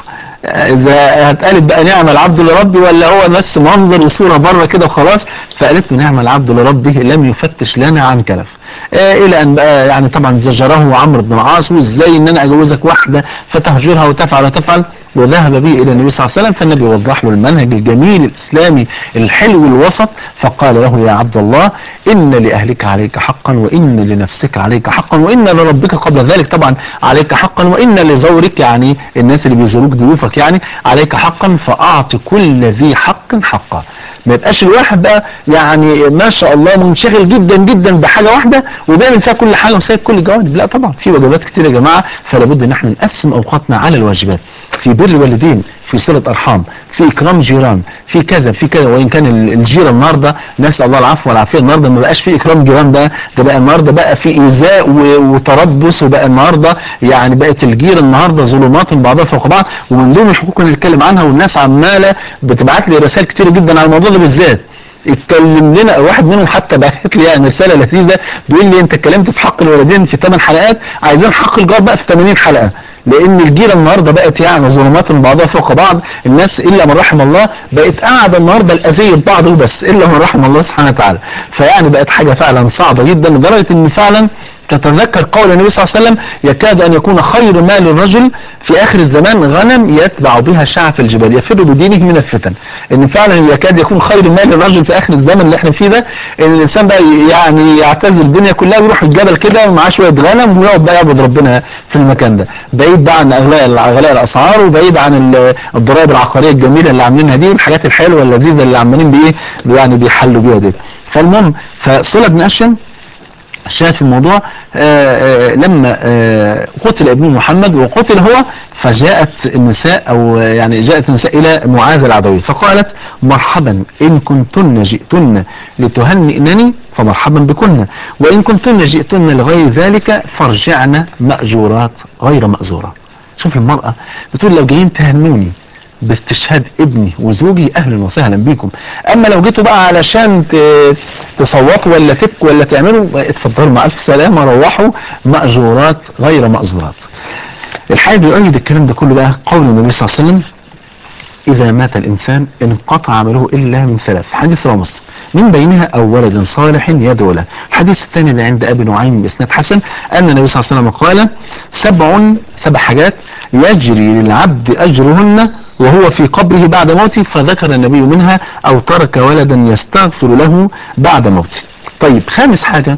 اذا هتقالت بقى نعم العبد لربي ولا هو بس منظر وصوره بره كده وخلاص فقالت له نعم العبد لربه لم يفتش لنا عن كلف آه الى ان بقى يعني طبعا زجره عمرو بن العاص وازاي ان انا اجوزك واحده فتهجرها وتفعل وتفعل وذهب به الى النبي صلى الله عليه وسلم فالنبي وضح له المنهج الجميل الاسلامي الحلو الوسط فقال له يا عبد الله ان لاهلك عليك حقا وان لنفسك عليك حقا وان لربك قبل ذلك طبعا عليك حقا وان لزورك يعني الناس اللي بيزوروك ضيوفك يعني عليك حقا فاعط كل ذي حق حقه ما يبقاش الواحد بقى يعني ما شاء الله منشغل جدا جدا بحاجه واحده وبيعمل فيها كل حاجه وسايب كل الجوانب لا طبعا في واجبات كتير يا جماعه فلا بد ان احنا نقسم اوقاتنا على الواجبات في بر الوالدين في صله ارحام في اكرام جيران في كذا في كذا وان كان ال- الجيره النهارده نسال الله العفو والعافيه النهارده ما بقاش في اكرام جيران بقى ده بقى النهارده بقى في ايذاء و- وتربص وبقى النهارده يعني بقت الجيره النهارده ظلمات من بعضها فوق بعض ومن ضمن الحقوق اللي نتكلم عنها والناس عماله بتبعت لي رسائل كتير جدا على الموضوع ده بالذات اتكلم لنا واحد منهم حتى بعت لي يعني رساله لذيذه بيقول لي انت اتكلمت في حق الوالدين في 8 حلقات عايزين حق الجار بقى في 80 حلقه لان الجيره النهارده بقت يعني ظلمات من بعضها فوق بعض الناس الا من رحم الله بقت قاعده النهارده الاذيه ببعض وبس الا من رحم الله سبحانه وتعالى فيعني بقت حاجه فعلا صعبه جدا لدرجه ان فعلا تتذكر قول النبي صلى الله عليه وسلم يكاد ان يكون خير مال الرجل في اخر الزمان غنم يتبع بها شعف الجبال يفر بدينه من الفتن ان فعلا يكاد يكون خير مال الرجل في اخر الزمن اللي احنا فيه ده ان الانسان بقى يعني يعتزل الدنيا كلها ويروح الجبل كده ومعاه شويه غنم ويقعد بقى يعبد ربنا في المكان ده بعيد بقى عن اغلاء غلاء الاسعار وبعيد عن ال- الضرائب العقاريه الجميله اللي عاملينها دي والحاجات الحلوه اللذيذه اللي عمالين بايه يعني بيحلوا بيها دي فالمهم فصله بن اشيم الشاهد في الموضوع آه، آه، لما آه، قتل ابن محمد وقتل هو فجاءت النساء او آه، يعني جاءت النساء الى معاذ العدوي فقالت مرحبا ان كنتن جئتن لتهنئنني فمرحبا بكن وان كنتن جئتن لغير ذلك فارجعن مأجورات غير مأزورة شوف المرأة بتقول لو جايين تهنوني باستشهاد ابني وزوجي اهلا وسهلا بيكم اما لو جيتوا بقى علشان ت- تصوتوا ولا تبكوا ولا تعملوا اتفضلوا مع الف سلامه روحوا ماجورات غير مأزورات الحقيقه بيؤيد الكلام ده كله بقى قول النبي صلى الله عليه وسلم إذا مات الإنسان انقطع عمله إلا من ثلاث حديث رواه مسلم من بينها أو ولد صالح يدعو له الحديث الثاني اللي عند أبي نعيم بإسناد حسن أن النبي صلى الله عليه وسلم قال سبع سبع حاجات يجري للعبد أجرهن وهو في قبره بعد موته فذكر النبي منها أو ترك ولدا يستغفر له بعد موته طيب خامس حاجة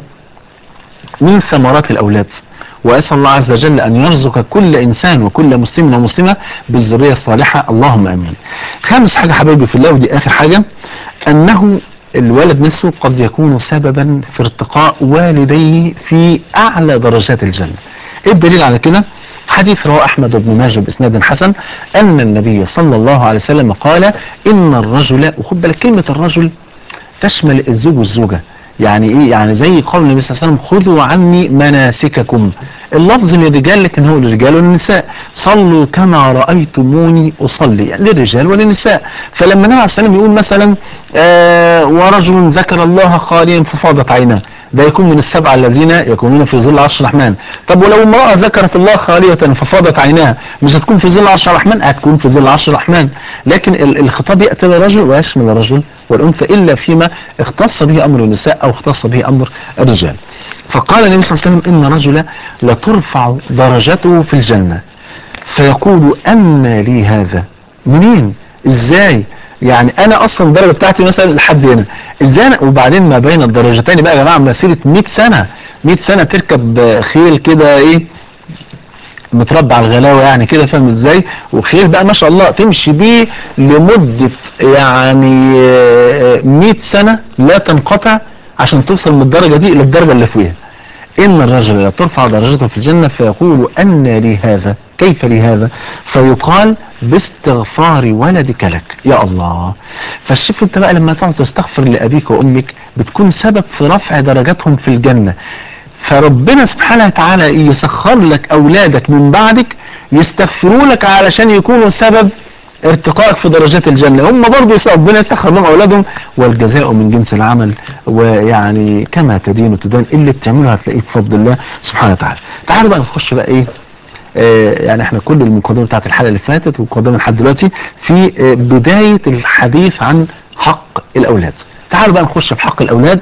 من ثمرات الأولاد وأسأل الله عز وجل أن يرزق كل إنسان وكل مسلم ومسلمة بالذرية الصالحة اللهم أمين خامس حاجة حبايبي في الله ودي آخر حاجة أنه الولد نفسه قد يكون سببا في ارتقاء والديه في أعلى درجات الجنة إيه الدليل على كده حديث رواه أحمد بن ماجه بإسناد حسن أن النبي صلى الله عليه وسلم قال إن الرجل وخد بالك كلمة الرجل تشمل الزوج والزوجة يعني ايه يعني زي قول النبي صلى الله عليه وسلم خذوا عني مناسككم اللفظ للرجال لكن هو للرجال والنساء صلوا كما رأيتموني أصلي يعني للرجال وللنساء فلما النبي عليه الصلاة والسلام يقول مثلا آه ورجل ذكر الله خاليا ففاضت عيناه ده يكون من السبعة الذين يكونون في ظل عرش الرحمن طب ولو امرأة ذكرت الله خالية ففاضت عيناها مش هتكون في ظل عرش الرحمن هتكون في ظل عرش الرحمن لكن ال- الخطاب يأتي للرجل ويشمل الرجل والأنثى إلا فيما اختص به أمر النساء أو اختص به أمر الرجال فقال النبي صلى الله عليه وسلم إن رجلا لترفع درجته في الجنة فيقول أما لي هذا منين ازاي يعني انا اصلا الدرجه بتاعتي مثلا لحد هنا ازاي أنا وبعدين ما بين الدرجتين بقى يا جماعه مسيره 100 سنه 100 سنه تركب خيل كده ايه متربع على الغلاوه يعني كده فاهم ازاي وخيل بقى ما شاء الله تمشي بيه لمده يعني آه، 100 سنه لا تنقطع عشان توصل من الدرجه دي للدرجه اللي فوقها إن الرجل لا ترفع درجته في الجنة فيقول أن لي هذا كيف لي هذا فيقال باستغفار ولدك لك يا الله فالشوف انت بقى لما تقعد تستغفر لأبيك وأمك بتكون سبب في رفع درجاتهم في الجنة فربنا سبحانه وتعالى يسخر لك أولادك من بعدك يستغفروا لك علشان يكونوا سبب ارتقائك في درجات الجنة هم برضه يسأل ربنا يسخر لهم أولادهم والجزاء من جنس العمل ويعني كما تدين وتدان اللي بتعمله هتلاقيه بفضل الله سبحانه وتعالى تعالوا بقى نخش بقى ايه آه يعني احنا كل المقدمة بتاعت الحلقة اللي فاتت والمقدمة لحد دلوقتي في آه بداية الحديث عن حق الأولاد تعالوا بقى نخش في حق الأولاد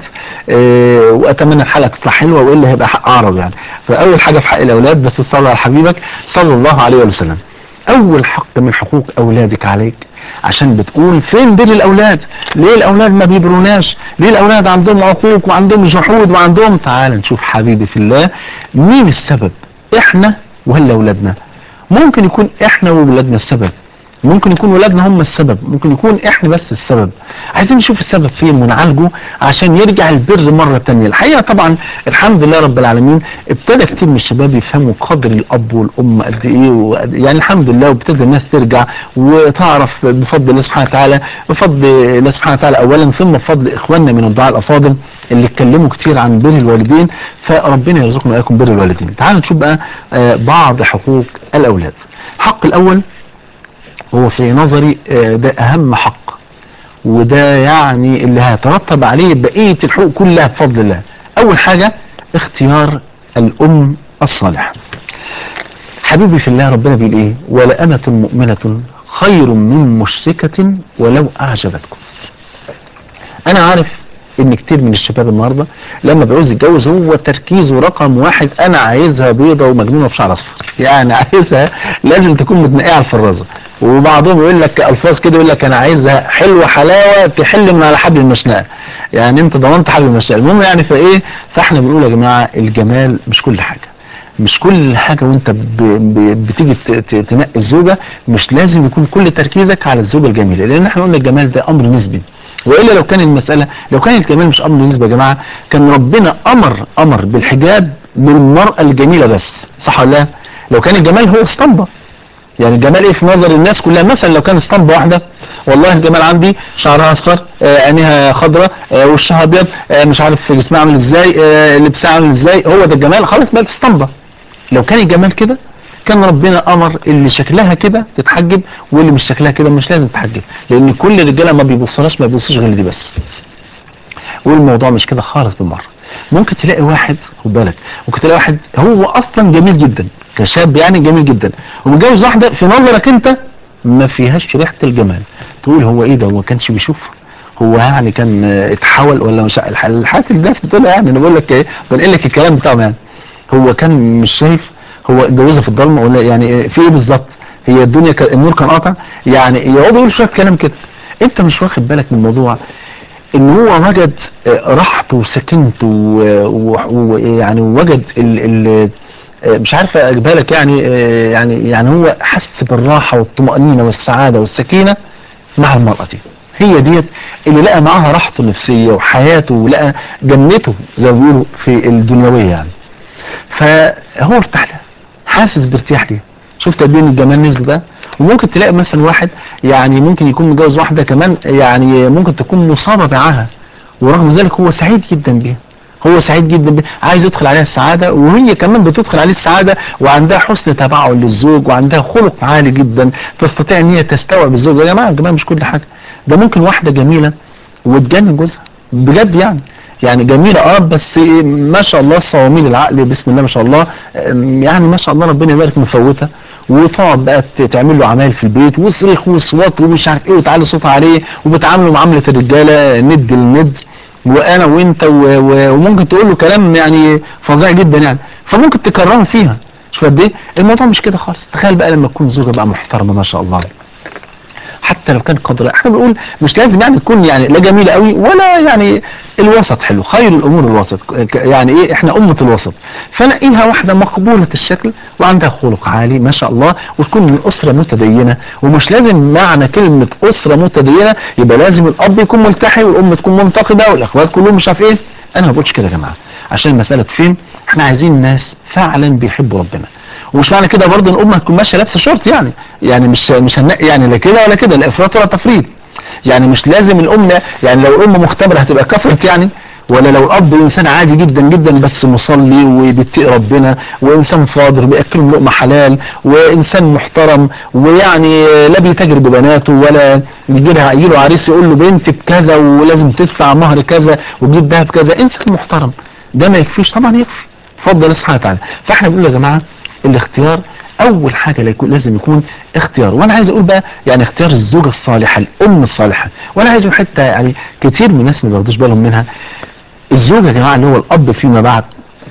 آه وأتمنى الحلقة تطلع حلوة وإلا هيبقى حق أعرض يعني فأول حاجة في حق الأولاد بس تصلي على حبيبك صلى الله عليه وسلم اول حق من حقوق اولادك عليك عشان بتقول فين بر الاولاد ليه الاولاد ما بيبروناش ليه الاولاد عندهم عقوق وعندهم جحود وعندهم تعال نشوف حبيبي في الله مين السبب احنا ولا اولادنا ممكن يكون احنا وولادنا السبب ممكن يكون ولادنا هم السبب ممكن يكون احنا بس السبب عايزين نشوف السبب فين ونعالجه عشان يرجع البر مرة تانية الحقيقة طبعا الحمد لله رب العالمين ابتدى كتير من الشباب يفهموا قدر الاب والام قد ايه وقد يعني الحمد لله وابتدى الناس ترجع وتعرف بفضل الله سبحانه وتعالى بفضل الله سبحانه وتعالى اولا ثم بفضل اخواننا من الدعاء الافاضل اللي اتكلموا كتير عن بر الوالدين فربنا يرزقنا واياكم بر الوالدين تعالوا نشوف بقى آه بعض حقوق الاولاد الحق الاول هو في نظري ده اهم حق وده يعني اللي هيترتب عليه بقية الحقوق كلها بفضل الله اول حاجة اختيار الام الصالحة حبيبي في الله ربنا بيقول ايه ولأمة مؤمنة خير من مشركة ولو اعجبتكم انا عارف ان كتير من الشباب النهاردة لما بيعوز يتجوز هو تركيزه رقم واحد انا عايزها بيضة ومجنونة بشعر اصفر يعني عايزها لازم تكون متنقية على الفرازة وبعضهم يقول لك الفاظ كده يقول لك انا عايزها حلوه حلاوه تحل من على حبل المشنقه يعني انت ضمنت حبل المشنقه المهم يعني فايه فاحنا بنقول يا جماعه الجمال مش كل حاجه مش كل حاجة وانت ب... ب... بتيجي ت... ت... تنقي الزوجة مش لازم يكون كل تركيزك على الزوجة الجميلة لان احنا قلنا الجمال ده امر نسبي والا لو كان المسألة لو كان الجمال مش امر نسبي يا جماعة كان ربنا امر امر بالحجاب للمرأة الجميلة بس صح ولا لا لو كان الجمال هو اسطمبة يعني الجمال ايه في نظر الناس كلها مثلا لو كان اسطمبة واحدة والله الجمال عندي شعرها اصفر آه عينيها خضراء آه وشها ابيض آه مش عارف جسمها عامل ازاي آه لبسها عامل ازاي هو ده الجمال خلاص بقت اسطمبة لو كان الجمال كده كان ربنا امر اللي شكلها كده تتحجب واللي مش شكلها كده مش لازم تتحجب لان كل الرجاله ما بيبصلهاش ما بيبصوش غير دي بس والموضوع مش كده خالص بالمره ممكن تلاقي واحد خد بالك ممكن تلاقي واحد هو اصلا جميل جدا كشاب يعني جميل جدا ومتجوز واحده في نظرك انت ما فيهاش ريحه الجمال تقول هو ايه ده هو ما كانش بيشوف هو يعني كان اتحول ولا مش الحاجات اللي الناس بتقولها يعني انا بقول لك ايه بنقل لك الكلام بتاعهم يعني هو كان مش شايف هو اتجوزها في الضلمه ولا يعني في ايه بالظبط هي الدنيا ك... النور كان قاطع يعني يقعدوا يقولوا شويه كلام كده انت مش واخد بالك من الموضوع ان هو وجد راحته وسكنته ويعني وجد ال ال مش عارف اجيبها لك يعني يعني يعني هو حس بالراحه والطمانينه والسعاده والسكينه مع المراه دي هي ديت اللي لقى معاها راحته النفسيه وحياته ولقى جنته زي ما بيقولوا في الدنيويه يعني فهو ارتاح لها حاسس بارتياح ليها شفت قد ايه الجمال نزل ده وممكن تلاقي مثلا واحد يعني ممكن يكون متجوز واحده كمان يعني ممكن تكون مصابه معاها ورغم ذلك هو سعيد جدا بيها هو سعيد جدا بيها عايز يدخل عليها السعاده وهي كمان بتدخل عليه السعاده وعندها حسن تبعه للزوج وعندها خلق عالي جدا تستطيع ان هي تستوعب الزوج يا جماعه الجمال مش كل حاجه ده ممكن واحده جميله وتجنن جوزها بجد يعني يعني جميلة اه بس ما شاء الله صواميل العقل بسم الله ما شاء الله يعني ما شاء الله ربنا يبارك مفوتة وتقعد بقى تعمل له عمايل في البيت وصريخ وصوات ومش عارف ايه وتعلي صوتها عليه وبتعامله معاملة الرجالة ند للند وانا وانت وممكن تقول له كلام يعني فظيع جدا يعني فممكن تكرهه فيها شوف قد ايه الموضوع مش كده خالص تخيل بقى لما تكون زوجة بقى محترمة ما شاء الله حتى لو كان قدر احنا بنقول مش لازم يعني تكون يعني لا جميله قوي ولا يعني الوسط حلو خير الامور الوسط ك- يعني ايه احنا امه الوسط فنلاقيها واحده مقبوله الشكل وعندها خلق عالي ما شاء الله وتكون من اسره متدينه ومش لازم معنى كلمه اسره متدينه يبقى لازم الاب يكون ملتحي والام تكون منتقده والاخوات كلهم مش عارف ايه انا ما بقولش كده يا جماعه عشان المساله فين احنا عايزين ناس فعلا بيحبوا ربنا ومش معنى كده برضه ان الام هتكون ماشيه لابسه شورت يعني يعني مش مش هنلاقي يعني لا كده ولا كده لا افراط ولا تفريط يعني مش لازم الام يعني لو الام مختبره هتبقى كفرت يعني ولا لو الاب انسان عادي جدا جدا بس مصلي وبيتقي ربنا وانسان فاضل بياكلهم لقمه حلال وانسان محترم ويعني لا بيتاجر ببناته ولا يجي لها يجي له عريس يقول له بنتي بكذا ولازم تدفع مهر كذا وتجيب دهب كذا انسان محترم ده ما يكفيش طبعا يكفي فضل الله سبحانه وتعالى فاحنا بنقول يا جماعه الاختيار اول حاجه لا يكون لازم يكون اختيار وانا عايز اقول بقى يعني اختيار الزوجه الصالحه الام الصالحه وانا عايز اقول حته يعني كتير من الناس ما بياخدوش بالهم منها الزوج يا جماعه اللي هو الاب فيما بعد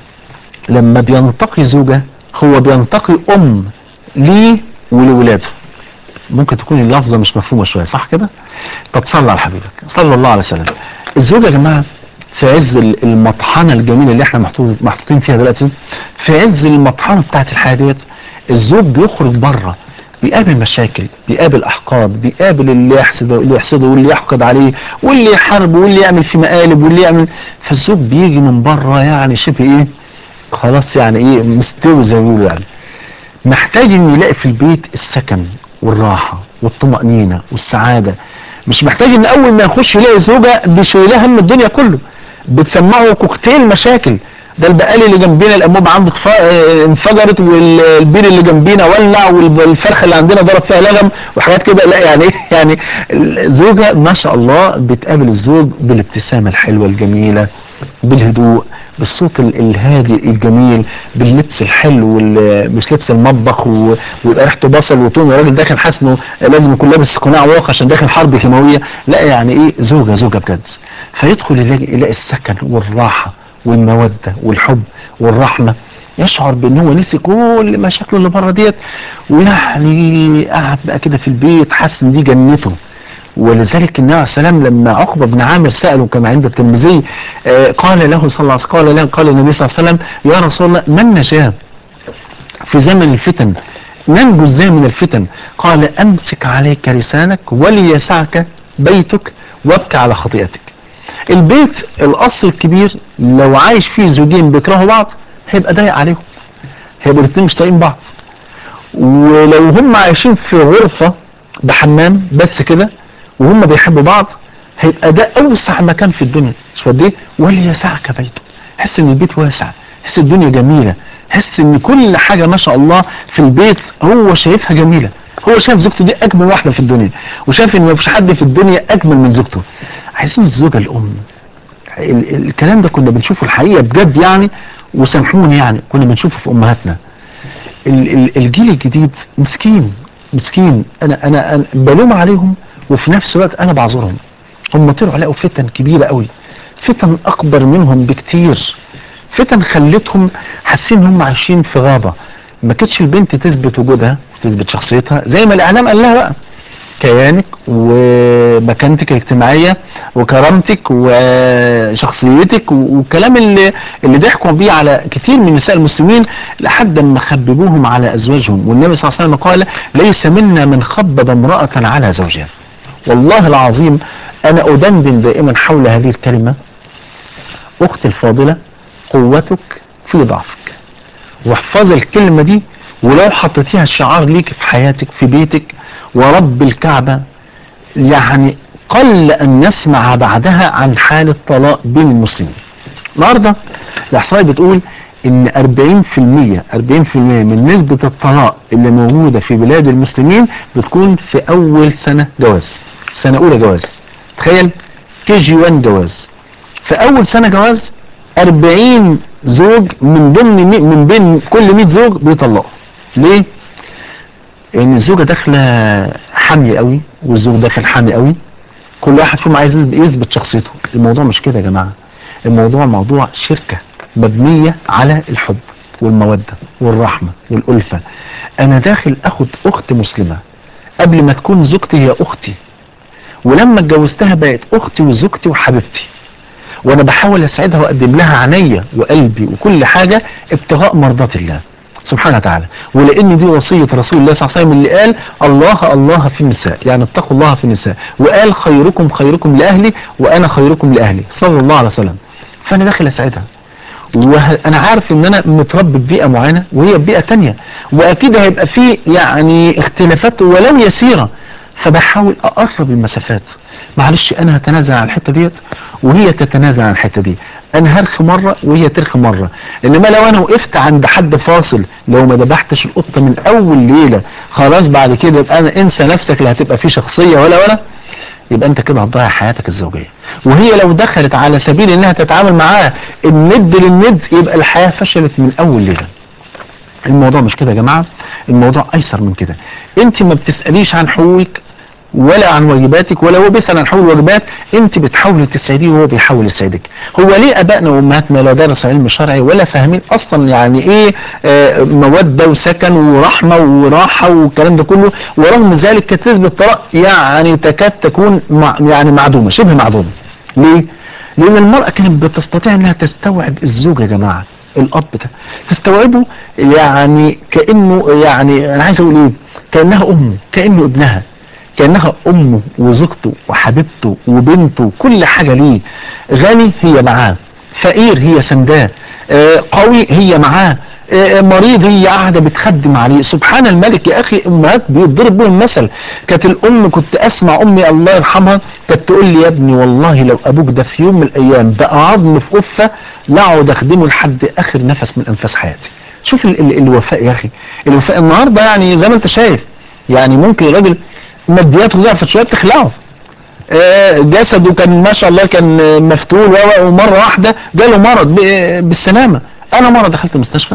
لما بينتقي زوجه هو بينتقي ام ليه ولولاده ممكن تكون اللفظه مش مفهومه شويه صح كده طب صلى على حبيبك صلى الله عليه وسلم الزوجه يا جماعه في عز ال- المطحنه الجميله اللي احنا محطوط- محطوطين فيها دلوقتي في عز المطحنه بتاعت الحياه ديت الزوج بيخرج بره بيقابل مشاكل بيقابل احقاد بيقابل اللي يحسده اللي يحسده واللي يحقد عليه واللي يحاربه واللي يعمل في مقالب واللي يعمل فالزوج بيجي من بره يعني شبه ايه خلاص يعني ايه مستوي زي ما بيقولوا يعني محتاج انه يلاقي في البيت السكن والراحة والطمأنينة والسعادة مش محتاج ان اول ما يخش يلاقي زوجة بيشيلها هم الدنيا كله بتسمعه كوكتيل مشاكل ده البقالي اللي جنبينا الانبوبه عنده اتف- اه انفجرت والبير اللي جنبينا ولع والفرخه اللي عندنا ضرب فيها لغم وحاجات كده لا يعني ايه يعني الزوجه ما شاء الله بتقابل الزوج بالابتسامه الحلوه الجميله بالهدوء بالصوت ال- الهادي الجميل باللبس الحلو وال- مش لبس المطبخ و- ويبقى ريحته بصل وتوم الراجل داخل حاسس انه لازم يكون لابس قناع واقي عشان داخل حرب كيماويه لا يعني ايه زوجه زوجه بجد فيدخل يلاقي, يلاقي السكن والراحه والموده والحب والرحمه يشعر بان هو نسي كل مشاكله اللي بره ديت ويعني قاعد بقى كده في البيت حاسس ان دي جنته ولذلك النبي عليه السلام لما عقبه بن عامر ساله كما عند الترمذي آه، قال له صلى الله عليه وسلم قال له قال النبي صلى الله عليه وسلم يا رسول الله ما النجاه في زمن الفتن ننجو ازاي من الفتن قال امسك عليك لسانك وليسعك بيتك وابكى على خطيئتك البيت الاصل الكبير لو عايش فيه زوجين بيكرهوا بعض هيبقى ضايق عليهم هيبقوا الاثنين مش طايقين بعض ولو هم عايشين في غرفة بحمام بس كده وهم بيحبوا بعض هيبقى ده اوسع مكان في الدنيا مش قد ايه وليسعك بيته حس ان البيت واسع حس الدنيا جميلة حس ان كل حاجة ما شاء الله في البيت هو شايفها جميلة هو شايف زوجته دي اجمل واحدة في الدنيا وشايف ان مفيش حد في الدنيا اجمل من زوجته عايزين الزوجة الام ال- ال- الكلام ده كنا بنشوفه الحقيقة بجد يعني وسامحوني يعني كنا بنشوفه في امهاتنا ال- ال- الجيل الجديد مسكين مسكين انا انا أنا بلوم عليهم وفي نفس الوقت انا بعذرهم هم طلعوا لقوا فتن كبيره قوي فتن اكبر منهم بكتير فتن خلتهم حاسين ان هم عايشين في غابه ما كانتش البنت تثبت وجودها تثبت شخصيتها زي ما الاعلام قال لها بقى كيانك ومكانتك الاجتماعية وكرامتك وشخصيتك والكلام اللي اللي ضحكوا بيه على كتير من نساء المسلمين لحد ما خببوهم على ازواجهم والنبي صلى الله عليه وسلم قال ليس منا من خبب امرأة على زوجها والله العظيم انا ادندن دائما حول هذه الكلمة اختي الفاضلة قوتك في ضعفك واحفظ الكلمة دي ولو حطيتيها شعار ليك في حياتك في بيتك ورب الكعبة يعني قل أن نسمع بعدها عن حالة طلاق بين المسلمين النهاردة الإحصائية بتقول إن 40% 40% من نسبة الطلاق اللي موجودة في بلاد المسلمين بتكون في أول سنة جواز سنة أولى جواز تخيل كي جي 1 جواز في أول سنة جواز 40 زوج من ضمن مي- من بين كل 100 زوج بيطلقوا ليه؟ ان الزوجه داخله حاميه قوي والزوج داخل حامي قوي كل واحد فيهم عايز يثبت- يثبت شخصيته الموضوع مش كده يا جماعه الموضوع موضوع شركه مبنيه على الحب والموده والرحمه والالفه انا داخل اخد اخت مسلمه قبل ما تكون زوجتي هي اختي ولما اتجوزتها بقت اختي وزوجتي وحبيبتي وانا بحاول اسعدها واقدم لها عينيا وقلبي وكل حاجة ابتغاء مرضات الله سبحانه وتعالى ولان دي وصية رسول الله صلى الله عليه وسلم اللي قال الله الله في النساء يعني اتقوا الله في النساء وقال خيركم خيركم لاهلي وانا خيركم لاهلي صلى الله عليه وسلم فانا داخل اسعدها وانا عارف ان انا متربي ببيئة معينة وهي ببيئة تانية واكيد هيبقى في يعني اختلافات ولو يسيرة فبحاول اقرب المسافات معلش انا هتنازل عن الحتة ديت وهي تتنازل عن الحتة دي انا هرخي مرة وهي ترخي مرة انما لو انا وقفت عند حد فاصل لو ما ذبحتش القطة من اول ليلة خلاص بعد كده يبقى انا انسى نفسك لا هتبقى في شخصية ولا ولا يبقى انت كده هتضيع حياتك الزوجية وهي لو دخلت على سبيل انها تتعامل معاه الند للند يبقى الحياة فشلت من اول ليلة الموضوع مش كده يا جماعة الموضوع ايسر من كده انت ما بتسأليش عن حقوقك ولا عن واجباتك ولا هو بيسأل عن حقوق الواجبات انت بتحاولي تسعديه وهو بيحاول يسعدك هو ليه ابائنا وامهاتنا لا درسوا علم شرعي ولا فاهمين اصلا يعني ايه آه مودة وسكن ورحمة وراحة والكلام ده كله ورغم ذلك كانت نسبة الطلاق يعني تكاد تكون مع يعني معدومة شبه معدومة ليه لان المرأة كانت بتستطيع انها تستوعب الزوج يا جماعة الاب ده تستوعبه يعني كانه يعني انا عايز اقول ايه كانها امه كانه ابنها كانها امه وزوجته وحبيبته وبنته كل حاجه ليه غني هي معاه فقير هي سنداه آه قوي هي معاه آه مريض هي قاعده بتخدم عليه سبحان الملك يا اخي امهات بيتضرب بهم المثل كانت الام كنت اسمع امي الله يرحمها كانت تقول لي يا ابني والله لو ابوك ده في يوم من الايام بقى عظم في قفه لا اقعد اخدمه لحد اخر نفس من انفاس حياتي شوف ال ال الوفاء يا اخي الوفاء النهارده يعني زي ما انت شايف يعني ممكن الراجل مادياته ضعفت شويه تخلعه آه جسده كان ما شاء الله كان مفتول ومره واحده جاله مرض بالسلامه انا مره دخلت المستشفى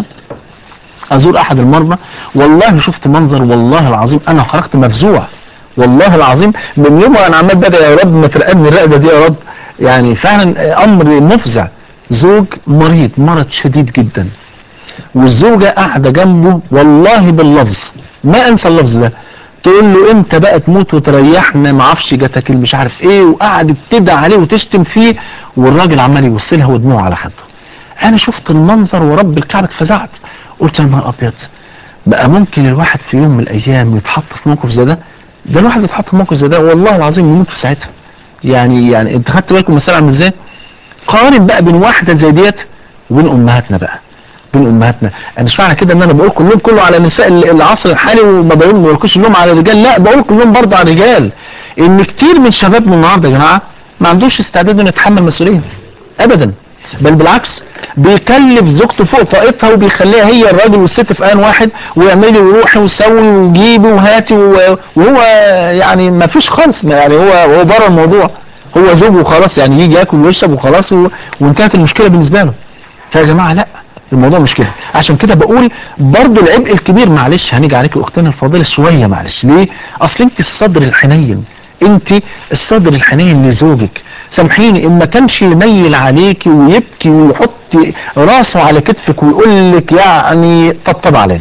ازور احد المرضى والله شفت منظر والله العظيم انا خرجت مفزوع والله العظيم من يوم انا عمال بدأ يا رب ما ترقبني الرقبه دي يا رب يعني فعلا امر مفزع زوج مريض مرض شديد جدا والزوجه قاعده جنبه والله باللفظ ما انسى اللفظ ده تقول له انت بقى تموت وتريحنا ما اعرفش جاتك مش عارف ايه وقعدت تدعي عليه وتشتم فيه والراجل عمال يبص لها ودموعه على خده انا شفت المنظر ورب الكعبه اتفزعت قلت يا نهار ابيض بقى ممكن الواحد في يوم من الايام يتحط في موقف زي ده ده الواحد يتحط في موقف زي ده والله العظيم يموت في ساعتها يعني يعني انت خدت بالكم المساله عامله ازاي قارن بقى بين واحده زي ديت وبين امهاتنا بقى بين امهاتنا انا مش معنى كده ان انا بقول كلهم كله على نساء العصر الحالي وما بقول ما بقولكش كلهم على الرجال لا بقول كلهم برضه على الرجال ان كتير من شبابنا النهارده يا جماعه ما عندوش استعداد انه يتحمل مسؤوليه ابدا بل بالعكس بيكلف زوجته فوق طاقتها وبيخليها هي الراجل والست في ان واحد ويعملي ويروحي ويسوي وجيبي وهاتي وهو يعني ما فيش خالص يعني هو هو بره الموضوع هو زوج وخلاص يعني يجي ياكل ويشرب وخلاص وانتهت المشكله بالنسبه له فيا جماعه لا الموضوع مش كده عشان كده بقول برضو العبء الكبير معلش هنيجي عليك اختنا الفاضله شويه معلش ليه اصل انت الصدر الحنين انت الصدر الحنين لزوجك سامحيني ان ما كانش يميل عليكي ويبكي ويحط راسه على كتفك ويقول لك يعني طبطب عليا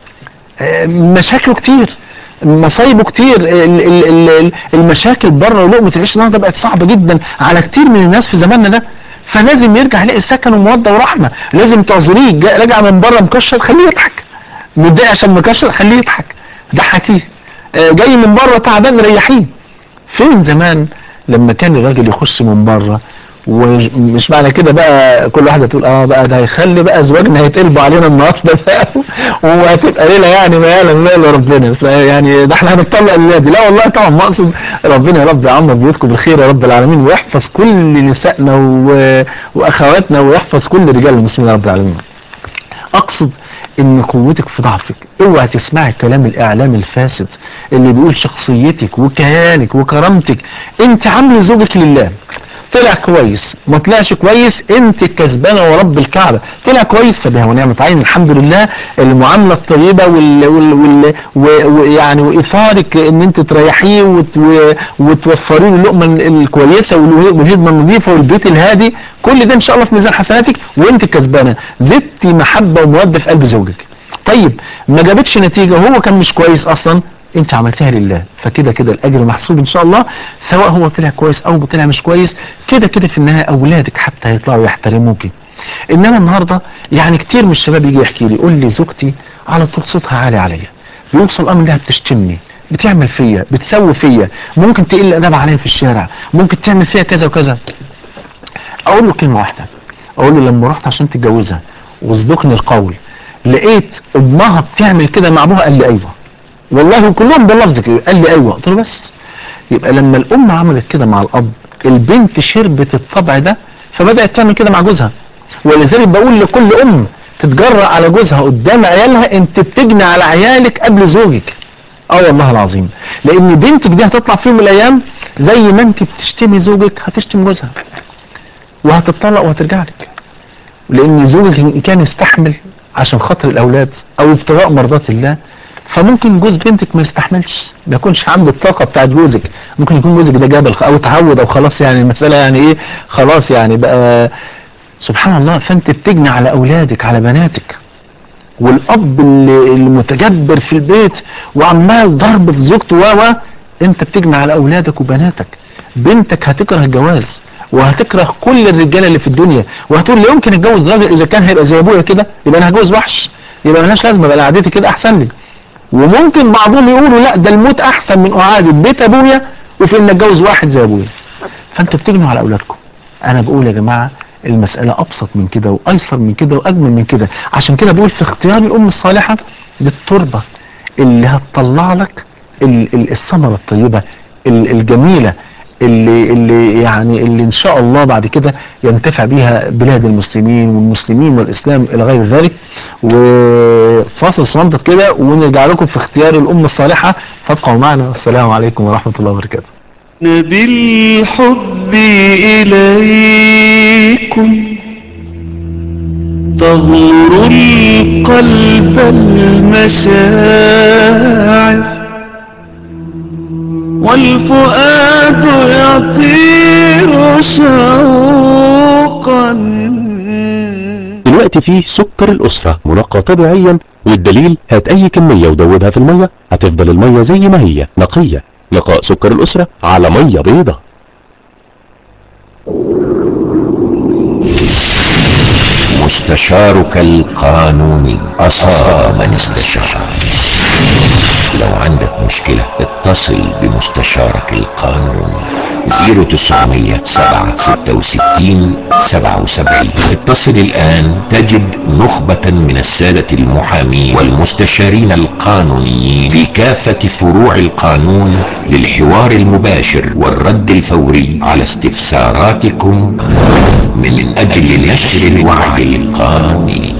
مشاكله كتير مصايبه كتير ال ال ال المشاكل بره ولقمه العيش النهارده بقت صعبه جدا على كتير من الناس في زماننا ده فلازم يرجع يلاقي سكن وموده ورحمه لازم تعذريه راجع من بره مكشر خليه يضحك متضايق عشان مكشر خليه يضحك ضحكيه جاي من بره تعبان ريحيه فين زمان لما كان الراجل يخش من بره ومش معنى كده بقى كل واحده تقول اه بقى ده هيخلي بقى ازواجنا هيتقلبوا علينا النهارده بقى وهتبقى ليله يعني ما يعلم ما ربنا يعني ده احنا هنطلق الليله دي لا والله طبعا ما اقصد ربنا يا رب يعمر بيوتكم بالخير يا رب العالمين ويحفظ كل نسائنا و... واخواتنا ويحفظ كل رجال المسلمين يا رب العالمين اقصد ان قوتك في ضعفك اوعى تسمعي كلام الاعلام الفاسد اللي بيقول شخصيتك وكيانك وكرامتك انت عامله زوجك لله طلع كويس ما طلعش كويس انت الكسبانه ورب الكعبه طلع كويس فبها ونعمه عين الحمد لله المعامله الطيبه وال وال وال ويعني واثارك ان انت تريحيه وت وتوفري له اللقمه الكويسه والهدمه النظيفه والبيت الهادي كل ده ان شاء الله في ميزان حسناتك وانت الكسبانه زدتي محبه وموده في قلب زوجك طيب ما جابتش نتيجه وهو كان مش كويس اصلا انت عملتها لله فكده كده الاجر محسوب ان شاء الله سواء هو طلع كويس او طلع مش كويس كده كده في النهايه اولادك حتى هيطلعوا يحترموكي انما النهارده يعني كتير من الشباب يجي يحكي لي يقول لي زوجتي على طول صوتها عالي عليا بيوصل الامر انها بتشتمني بتعمل فيا بتسوي فيا ممكن تقل ادب عليا في الشارع ممكن تعمل فيا كذا وكذا اقول له كلمه واحده اقول له لما رحت عشان تتجوزها واصدقني القول لقيت امها بتعمل كده مع ابوها قال لي ايوه والله كلهم باللفظ كده قال لي ايوه قلت له بس يبقى لما الام عملت كده مع الاب البنت شربت الطبع ده فبدات تعمل كده مع جوزها ولذلك بقول لكل ام تتجرأ على جوزها قدام عيالها انت بتجني على عيالك قبل زوجك اه والله العظيم لان بنتك دي هتطلع في يوم من الايام زي ما انت بتشتمي زوجك هتشتم جوزها وهتطلق وهترجع لك لان زوجك ان كان يستحمل عشان خاطر الاولاد او ابتغاء مرضات الله فممكن جوز بنتك ما يستحملش ما يكونش عنده الطاقه بتاعت جوزك ممكن يكون جوزك ده جبل او اتعود او خلاص يعني المساله يعني ايه خلاص يعني بقى سبحان الله فانت بتجني على اولادك على بناتك والاب اللي المتجبر في البيت وعمال ضرب في زوجته و و انت بتجني على اولادك وبناتك بنتك هتكره الجواز وهتكره كل الرجاله اللي في الدنيا وهتقول لا يمكن اتجوز راجل اذا كان هيبقى زي ابويا كده يبقى انا هتجوز وحش يبقى ملهاش لازمه بقى قعدتي كده احسن لي وممكن بعضهم يقولوا لا ده الموت احسن من اعاده بيت ابويا وفي ان اتجوز واحد زي ابويا فانتوا بتجنوا على اولادكم انا بقول يا جماعه المسألة أبسط من كده وأيسر من كده وأجمل من كده عشان كده بقول في اختيار الأم الصالحة دي التربة اللي هتطلع لك ال- ال- الثمرة الطيبة ال- الجميلة اللي اللي يعني اللي ان شاء الله بعد كده ينتفع بيها بلاد المسلمين والمسلمين والاسلام الى غير ذلك وفاصل صمتت كده ونرجع لكم في اختيار الام الصالحه فابقوا معنا السلام عليكم ورحمه الله وبركاته بالحب إليكم تغمر القلب المشاعر والفؤاد يطير شوقا دلوقتي فيه سكر الأسرة منقى طبيعيا والدليل هات أي كمية ودوبها في المية هتفضل المية زي ما هي نقية نقاء سكر الأسرة على مية بيضة مستشارك القانوني أصاب من استشار لو عندك مشكلة اتصل بمستشارك القانوني 0900 7 66 77 اتصل الآن تجد نخبة من السادة المحامين والمستشارين القانونيين في كافة فروع القانون للحوار المباشر والرد الفوري على استفساراتكم من أجل نشر الوعي القانوني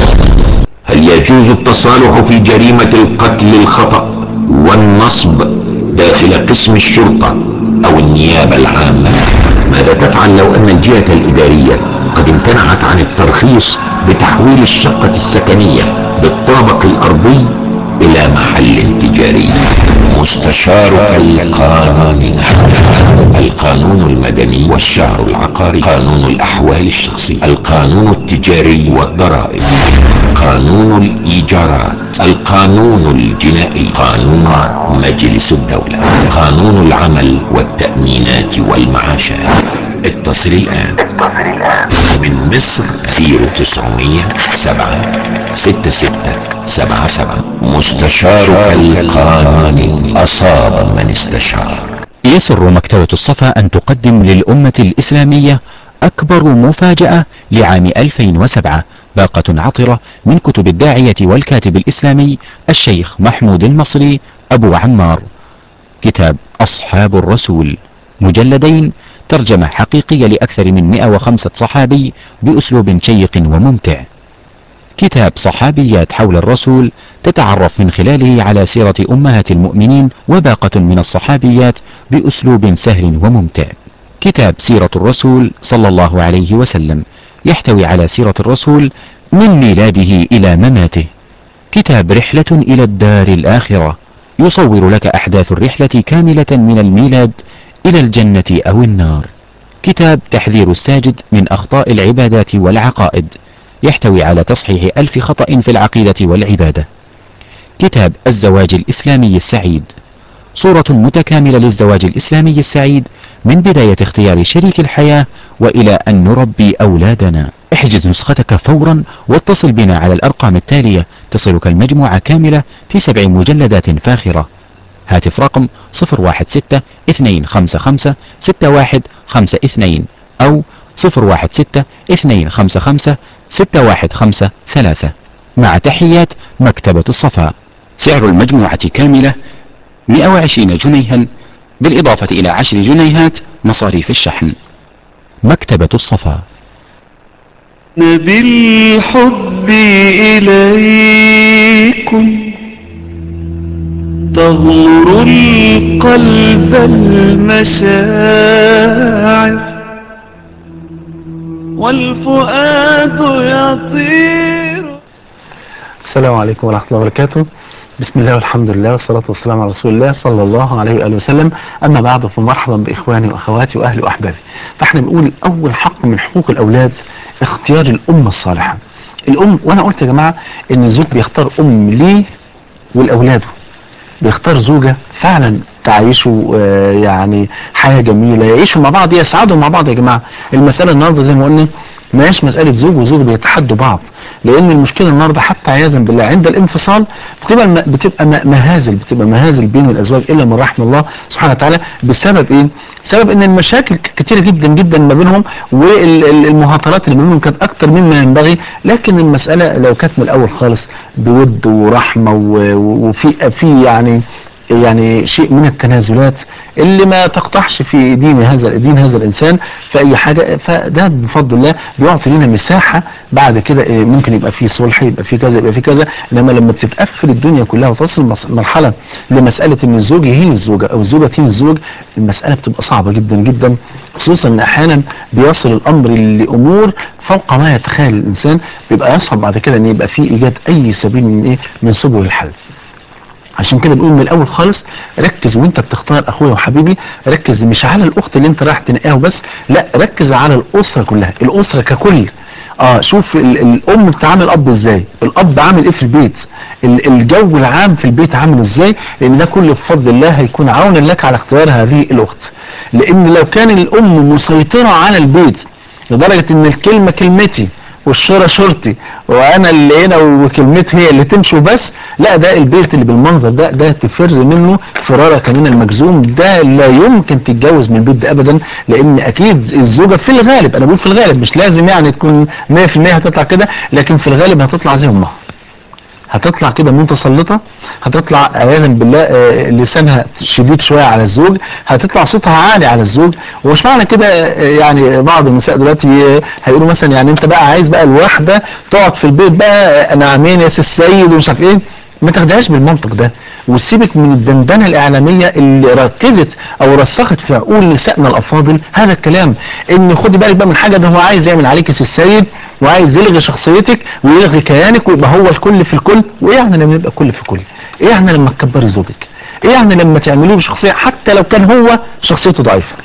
هل يجوز التصالح في جريمة القتل الخطأ والنصب داخل قسم الشرطة أو النيابة العامة؟ ماذا تفعل لو أن الجهة الإدارية قد امتنعت عن الترخيص بتحويل الشقة السكنية بالطابق الأرضي إلى محل تجاري؟ مستشارك القانوني القانون المدني والشهر العقاري قانون الأحوال الشخصية القانون التجاري والضرائب قانون الإيجارات القانون الجنائي قانون مجلس الدولة قانون العمل والتأمينات والمعاشات اتصل الآن من مصر 0900 7 66 77 مستشارك القانوني أصاب من استشار يسر مكتبة الصفا أن تقدم للأمة الإسلامية أكبر مفاجأة لعام 2007 باقة عطرة من كتب الداعية والكاتب الإسلامي الشيخ محمود المصري أبو عمار كتاب أصحاب الرسول مجلدين ترجمة حقيقية لأكثر من 105 صحابي بأسلوب شيق وممتع كتاب صحابيات حول الرسول تتعرف من خلاله على سيرة أمهات المؤمنين وباقة من الصحابيات بأسلوب سهل وممتع كتاب سيرة الرسول صلى الله عليه وسلم يحتوي على سيرة الرسول من ميلاده إلى مماته كتاب رحلة إلى الدار الآخرة يصور لك أحداث الرحلة كاملة من الميلاد إلى الجنة أو النار كتاب تحذير الساجد من أخطاء العبادات والعقائد يحتوي على تصحيح ألف خطأ في العقيدة والعبادة كتاب الزواج الإسلامي السعيد صورة متكاملة للزواج الإسلامي السعيد من بداية اختيار شريك الحياة وإلى أن نربي أولادنا احجز نسختك فورا واتصل بنا على الأرقام التالية تصلك المجموعة كاملة في سبع مجلدات فاخرة هاتف رقم 016 255 6152 أو 016 255 6153 مع تحيات مكتبة الصفا سعر المجموعة كاملة 120 جنيها بالإضافة إلى 10 جنيهات مصاريف الشحن مكتبة الصفا بالحب إليكم تغمر القلب المشاعر والفؤاد يطير السلام عليكم ورحمة الله وبركاته بسم الله والحمد لله والصلاة والسلام على رسول الله صلى الله عليه وآله وسلم أما بعد فمرحبا بإخواني وأخواتي وأهلي وأحبابي فإحنا بنقول أول حق من حقوق الأولاد اختيار الأم الصالحة الأم وأنا قلت يا جماعة إن الزوج بيختار أم ليه ولأولاده بيختار زوجة فعلا تعيشوا آه، يعني حياة جميلة يعيشوا مع بعض يسعدوا مع بعض يا جماعة المسألة النهاردة زي ما قلنا ما هيش مسألة زوج وزوج بيتحدوا بعض لأن المشكلة النهاردة حتى عياذا بالله عند الانفصال بتبقى الم- بتبقى م- مهازل بتبقى مهازل بين الأزواج إلا من رحم الله سبحانه وتعالى بسبب إيه؟ بسبب إن المشاكل ك- كتيرة جدا جدا ما بينهم والمهاترات اللي ما بينهم كانت أكتر مما ينبغي لكن المسألة لو كانت من الأول خالص بود ورحمة و- و- وفي في يعني يعني شيء من التنازلات اللي ما تقطعش في دين هذا دين هذا الانسان في اي حاجه فده بفضل الله بيعطي لنا مساحه بعد كده إيه، ممكن يبقى فيه صلح يبقى فيه كذا يبقى فيه كذا انما لما بتتقفل الدنيا كلها وتصل مس- مرحله لمساله ان الزوج يهين الزوجه او الزوجه تهين الزوج المساله بتبقى صعبه جدا جدا خصوصا ان احيانا بيصل الامر لامور فوق ما يتخيل الانسان بيبقى يصعب بعد كده ان يبقى فيه ايجاد اي سبيل من ايه من سبل الحل عشان كده بقول من الاول خالص ركز وانت بتختار اخويا وحبيبي ركز مش على الاخت اللي انت رايح تنقيها وبس لا ركز على الاسره كلها الاسره ككل اه شوف ال- الام بتعامل الاب ازاي الاب عامل ايه في البيت ال- الجو العام في البيت عامل ازاي لان ده كله بفضل الله هيكون عونا لك على اختيار هذه الاخت لان لو كان الام مسيطره على البيت لدرجه ان الكلمه كلمتي والشورى شرطي وانا اللي هنا وكلمتي هي اللي تمشي وبس لا ده البيت اللي بالمنظر ده ده تفر منه فرارك من المجزوم ده لا يمكن تتجوز من البيت ده ابدا لان اكيد الزوجه في الغالب انا بقول في الغالب مش لازم يعني تكون 100% هتطلع كده لكن في الغالب هتطلع زي امها هتطلع كده متسلطة هتطلع عياذا بالله آه، لسانها شديد شوية على الزوج هتطلع صوتها عالي على الزوج ومش معنى كده آه، يعني بعض النساء دلوقتي آه، هيقولوا مثلا يعني انت بقى عايز بقى الواحدة تقعد في البيت بقى آه، انا عمين يا سي السيد ومش عارف ايه ما تاخدهاش بالمنطق ده وسيبك من الدندنه الاعلاميه اللي ركزت او رسخت في عقول نسائنا الافاضل هذا الكلام ان خدي بالك بقى من حاجه ده هو عايز يعمل عليك سي السيد وعايز يلغي شخصيتك ويلغي كيانك ويبقى هو الكل في الكل وايه يعني لما يبقى كل في كل ايه يعني لما تكبري زوجك ايه يعني لما تعمليه بشخصيه حتى لو كان هو شخصيته ضعيفه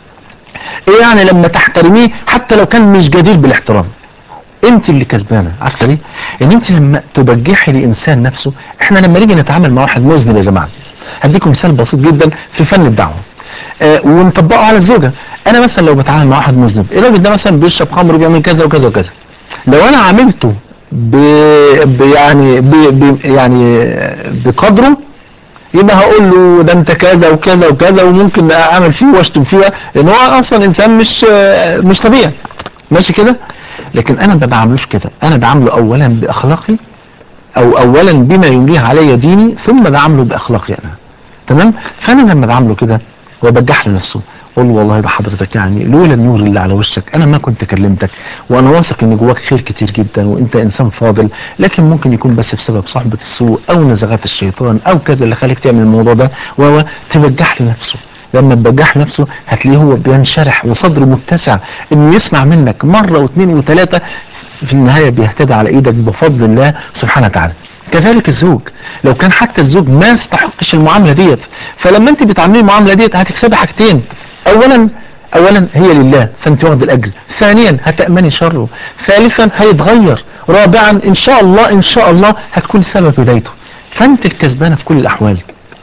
ايه يعني لما تحترميه حتى لو كان مش جدير بالاحترام انت اللي كسبانه عارفه ليه ان انت لما تبجحي لانسان نفسه احنا لما نيجي نتعامل مع واحد مذنب يا جماعه هديكم مثال بسيط جدا في فن الدعوه آه ونطبقه على الزوجه انا مثلا لو بتعامل مع واحد مذنب الراجل ده مثلا بيشرب خمر وبيعمل كذا وكذا وكذا لو انا عاملته ب... ب... يعني ب... ب... يعني بقدره يبقى هقول له ده انت كذا وكذا وكذا وممكن اعمل فيه واشتم فيه لان هو اصلا انسان مش مش طبيعي ماشي كده لكن انا ما بعملوش كده انا بعامله اولا باخلاقي او اولا بما يمليه علي ديني ثم بعامله باخلاقي انا تمام فانا لما بعامله كده وبجح له نفسه قول له والله ده حضرتك يعني لولا النور اللي على وشك انا ما كنت كلمتك وانا واثق ان جواك خير كتير جدا وانت انسان فاضل لكن ممكن يكون بس بسبب صحبة السوء او نزغات الشيطان او كذا اللي خليك تعمل الموضوع ده وهو تبجح لنفسه لما تبجح نفسه هتلاقيه هو بينشرح وصدره متسع انه يسمع منك مرة واثنين وثلاثة في النهاية بيهتدي على ايدك بفضل الله سبحانه وتعالى كذلك الزوج لو كان حتى الزوج ما يستحقش المعاملة ديت فلما انت بتعامليه المعاملة ديت هتكسبي حاجتين اولا اولا هي لله فانت واخد الاجر ثانيا هتأمني شره ثالثا هيتغير رابعا ان شاء الله ان شاء الله هتكون سبب هدايته فانت الكسبانه في كل الاحوال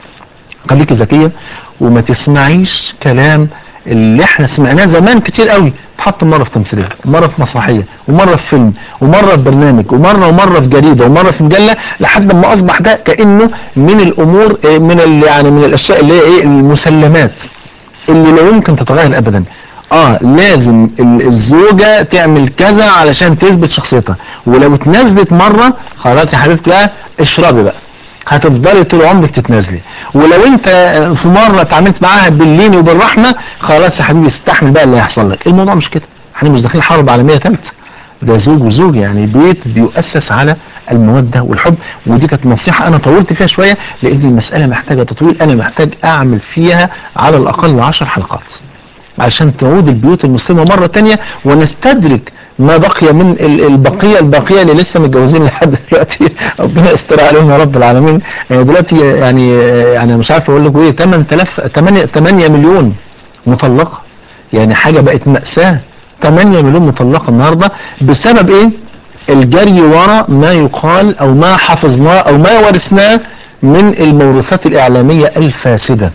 خليكي ذكيه وما تسمعيش كلام اللي احنا سمعناه زمان كتير قوي اتحط مره في تمثيليه ومره في مسرحيه ومره في فيلم ومره في برنامج ومره ومره في جريده ومره في مجله لحد ما اصبح ده كانه من الامور اه، من ال- يعني من الاشياء اللي هي ايه المسلمات اللي لا يمكن تتغير ابدا اه لازم ال- الزوجة تعمل كذا علشان تثبت شخصيتها ولو اتنازلت مرة خلاص يا حبيبتي بقى اشربي بقى هتفضلي طول عمرك تتنازلي ولو انت آه، في مرة اتعاملت معاها باللين وبالرحمة خلاص يا حبيبي استحمل بقى اللي هيحصل لك الموضوع مش كده احنا مش داخلين حرب عالمية ثالثة ده زوج وزوج يعني بيت بيؤسس على المودة والحب ودي كانت نصيحة انا طولت فيها شوية لان المسألة محتاجة تطويل انا محتاج اعمل فيها على الاقل عشر حلقات عشان تعود البيوت المسلمة مرة تانية ونستدرك ما بقي من ال- البقية الباقية اللي لسه متجوزين لحد دلوقتي ربنا يستر عليهم يا رب العالمين يعني دلوقتي يعني يعني مش عارف اقول لكم ايه 8000 8 8 مليون مطلقة يعني حاجة بقت مأساة 8 مليون مطلقة النهاردة بسبب ايه الجري ورا ما يقال او ما حفظناه او ما ورثناه من الموروثات الاعلامية الفاسدة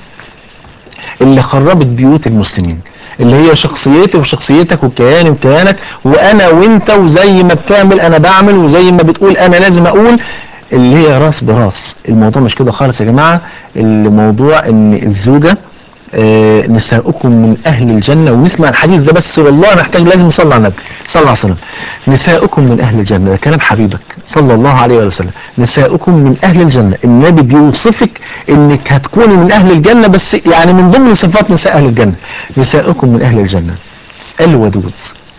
اللي خربت بيوت المسلمين اللي هي شخصيتي وشخصيتك وكياني وكيانك وانا وانت وزي ما بتعمل انا بعمل وزي ما بتقول انا لازم اقول اللي هي راس براس الموضوع مش كده خالص يا جماعة الموضوع ان الزوجة آه، نساؤكم من اهل الجنة ونسمع الحديث ده بس والله محتاج لازم نصلي على النبي صلى الله عليه وسلم نساؤكم من اهل الجنة ده كلام حبيبك صلى الله عليه وسلم نساؤكم من اهل الجنة النبي بيوصفك انك هتكوني من اهل الجنة بس يعني من ضمن صفات نساء اهل الجنة نساؤكم من اهل الجنة الودود